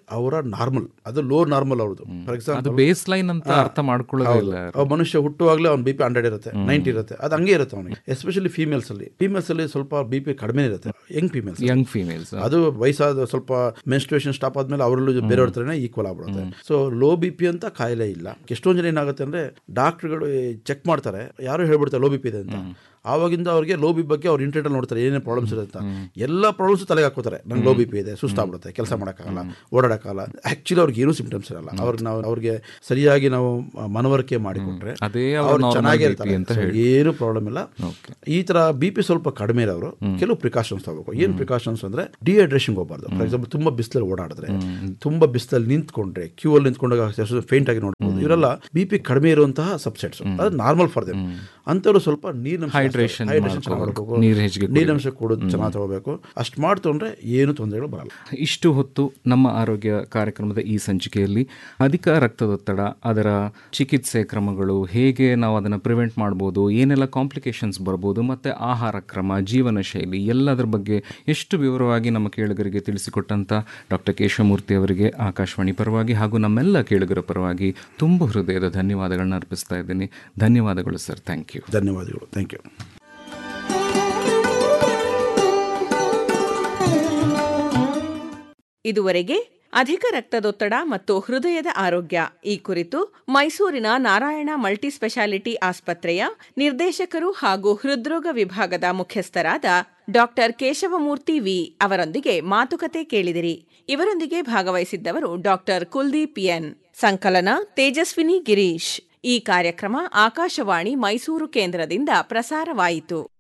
Speaker 1: ಅವರ ನಾರ್ಮಲ್ ಅದು ಲೋ ನಾರ್ಮಲ್ ಅವ್ರದ್ದು ಫಾರ್
Speaker 2: ಅದು
Speaker 1: ಎಕ್ಸಾಂಪಲ್
Speaker 2: ಬೇಸ್ ಲೈನ್ ಅಂತ ಅರ್ಥ ಮಾಡ್ಕೊಳ್ಳೋದಿಲ್ಲ
Speaker 1: ಅವ ಮನುಷ್ಯ ಹುಟ್ಟುವಾಗಲೇ ಅವ್ನ ಬಿ ಪಿ ಹಂಡ್ರೆಡ್ ಇರುತ್ತೆ ನೈಂಟಿ ಇರುತ್ತೆ ಅದು ಹಂಗೆ ಇರುತ್ತೆ ಅವನಿಗೆ ಎಸ್ಪೆಷಲಿ ಫೀಮೇಲ್ಸ್ ಅಲ್ಲಿ ಫೀಮೇಲ್ಸ್ ಅಲ್ಲಿ ಸ್ವಲ್ಪ ಬಿ ಪಿ ಕಡಿಮೆ ಇರುತ್ತೆ ಯಂಗ್ ಫೀಮೇಲ್ಸ್
Speaker 2: ಯಂಗ್ ಫೀಮೇಲ್ಸ್
Speaker 1: ಅದು ವಯಸ್ಸಾದ ಸ್ವಲ್ಪ ಮೆನ್ಸ್ಟ್ರೇಷನ್ ಸ್ಟಾಪ್ ಆದ್ಮೇಲೆ ಅವರಲ್ಲೂ ಬೇರೆಯವ್ರ ಥರನೇ ಈಕ್ವಲ್ ಆಗ್ಬಿಡುತ್ತೆ ಸೊ ಲೋ ಬಿ ಪಿ ಅಂತ ಕಾಯಿಲೆ ಇಲ್ಲ ಎಷ್ಟೊಂದು ಜನ ಏನಾಗುತ್ತೆ ಅಂದ್ರೆ ಡಾಕ್ಟರ್ಗಳು ಚೆಕ್ ಮಾಡ್ತಾರೆ ಯಾರು ಹೇಳ್ಬಿಡ್ತಾರೆ ಲೋ ಬಿ ಪಿ ಇದೆ ಅಂತ ಆವಾಗಿಂದ ಅವ್ರಿಗೆ ಲೋ ಬಿ ಬಗ್ಗೆ ಅವ್ರು ಇಂಟರ್ನೆಟ್ ನೋಡ್ತಾರೆ ಏನೇನು ಪ್ರಾಬ್ಲಮ್ಸ್ ಇರುತ್ತೆ ಅಂತ ಎಲ್ಲ ಪ್ರಾಬ್ಲಮ್ಸ್ ತಲೆಗೆ ಹಾಕೋತಾರೆ ನಂಗೆ ಲೋ ಬಿ ಪಿ ಇದೆ ಸುಸ್ತಾಗ್ಬಿಡುತ್ತೆ ಕೆಲಸ ಮಾಡೋಕ್ಕಾಗಲ್ಲ ಓಡಾಡಕ್ಕಾಗಲ್ಲ ಆಕ್ಚುಲಿ ಅವ್ರಿಗೆ ಏನೂ ಸಿಂಪ್ಟಮ್ಸ್ ಇರಲ್ಲ ಅವ್ರಿಗೆ ನಾವು ಅವ್ರಿಗೆ ಸರಿಯಾಗಿ ನಾವು ಮನವರಿಕೆ ಮಾಡಿಕೊಟ್ರೆ
Speaker 2: ಅದೇ ಅವ್ರ
Speaker 1: ಅವ್ರು
Speaker 2: normal
Speaker 1: ಚೆನ್ನಾಗೇ
Speaker 2: BP
Speaker 1: ಇರ್ತಾರೆ
Speaker 2: ಅಂತ
Speaker 1: So, ಏನು ಪ್ರಾಬ್ಲಮ್ ಇಲ್ಲ
Speaker 2: Okay.
Speaker 1: ಈ ತರ ಬಿ ಪಿ ಸ್ವಲ್ಪ ಕಡಿಮೆ ಇರೋರು ಕೆಲವು ಪ್ರಿಕಾಷನ್ಸ್ ತಗೋಬೇಕು ಏನ್ ಪ್ರಿಕಾಷನ್ಸ್ ಅಂದ್ರೆ ಡಿಹೈಡ್ರೇಷನ್ ಹೋಗ್ಬಾರ್ದು ಫಾರ್ ಎಕ್ಸಾಂಪಲ್ ತುಂಬಾ ಬಿಸಿಲಲ್ಲಿ ಓಡಾಡಿದ್ರೆ ತುಂಬಾ ಬಿಸಿಲಲ್ಲಿ ನಿಂತ್ಕೊಂಡ್ರೆ ಕ್ಯೂ ಅಲ್ಲಿ ನಿಂತ್ಕೊಂಡಾಗ ಫೇಂಟ್ ಆಗಿ ನೋಡ್ಬೋದು ಇವರೆಲ್ಲ ಬಿ ಪಿ ಕಡಿಮೆ ಇರುವಂತಹ ಸಬ್ಸೆಟ್ಸ್ ಅದು ನಾರ್ಮಲ್ ಫಾರ್ ದೆಮ್ ಅಂತವ್ರು ಸ್ವಲ್ಪ ನೀರಿನ
Speaker 2: Hydration ಮಾಡ್ಕೋಬೇಕು. ನೀರ್ ಹೆಚ್ಚಿಗೆ
Speaker 1: ನೀರಿನಂಶ ಕೊಡೋದು ಚೆನ್ನಾಗಿ ತಗೋಬೇಕು ಅಷ್ಟು ಮಾಡ್ತೊಂಡ್ರೆ ಏನು ತೊಂದರೆಗಳು ಬರಲ್ಲ
Speaker 2: ಇಷ್ಟು ಹೊತ್ತು ನಮ್ಮ ಆರೋಗ್ಯ ಕಾರ್ಯಕ್ರಮದ ಈ ಸಂಚಿಕೆಯಲ್ಲಿ ಅಧಿಕ ರಕ್ತದೊತ್ತಡ ಅದರ ಚಿಕಿತ್ಸೆ ಕ್ರಮಗಳು ಹೇಗೆ ನಾವು ಅದನ್ನು ಪ್ರಿವೆಂಟ್ ಮಾಡ್ಬೋದು ಏನೆಲ್ಲ ಕಾಂಪ್ಲಿಕೇಶನ್ಸ್ ಬರ್ಬೋದು ಮತ್ತು ಆಹಾರ ಕ್ರಮ ಜೀವನ ಶೈಲಿ ಎಲ್ಲದರ ಬಗ್ಗೆ ಎಷ್ಟು ವಿವರವಾಗಿ ನಮ್ಮ ಕೇಳುಗರಿಗೆ ತಿಳಿಸಿಕೊಟ್ಟಂಥ ಡಾಕ್ಟರ್ ಕೇಶವಮೂರ್ತಿ ಅವರಿಗೆ ಆಕಾಶವಾಣಿ ಪರವಾಗಿ ಹಾಗೂ ನಮ್ಮೆಲ್ಲ ಕೇಳುಗರ ಪರವಾಗಿ ತುಂಬ ಹೃದಯದ ಧನ್ಯವಾದಗಳನ್ನ ಅರ್ಪಿಸ್ತಾ ಇದ್ದೀನಿ ಧನ್ಯವಾದಗಳು ಸರ್ ಥ್ಯಾಂಕ್ ಯು
Speaker 1: ಧನ್ಯವಾದಗಳು ಥ್ಯಾಂಕ್ ಯು
Speaker 3: ಇದುವರೆಗೆ ಅಧಿಕ ರಕ್ತದೊತ್ತಡ ಮತ್ತು ಹೃದಯದ ಆರೋಗ್ಯ ಈ ಕುರಿತು ಮೈಸೂರಿನ ನಾರಾಯಣ ಮಲ್ಟಿ ಸ್ಪೆಷಾಲಿಟಿ ಆಸ್ಪತ್ರೆಯ ನಿರ್ದೇಶಕರು ಹಾಗೂ ಹೃದ್ರೋಗ ವಿಭಾಗದ ಮುಖ್ಯಸ್ಥರಾದ ಡಾಕ್ಟರ್ ಕೇಶವಮೂರ್ತಿ ವಿ ಅವರೊಂದಿಗೆ ಮಾತುಕತೆ ಕೇಳಿದಿರಿ ಇವರೊಂದಿಗೆ ಭಾಗವಹಿಸಿದ್ದವರು ಡಾಕ್ಟರ್ ಕುಲ್ದೀಪ್ ಎನ್ ಸಂಕಲನ ತೇಜಸ್ವಿನಿ ಗಿರೀಶ್ ಈ ಕಾರ್ಯಕ್ರಮ ಆಕಾಶವಾಣಿ ಮೈಸೂರು ಕೇಂದ್ರದಿಂದ ಪ್ರಸಾರವಾಯಿತು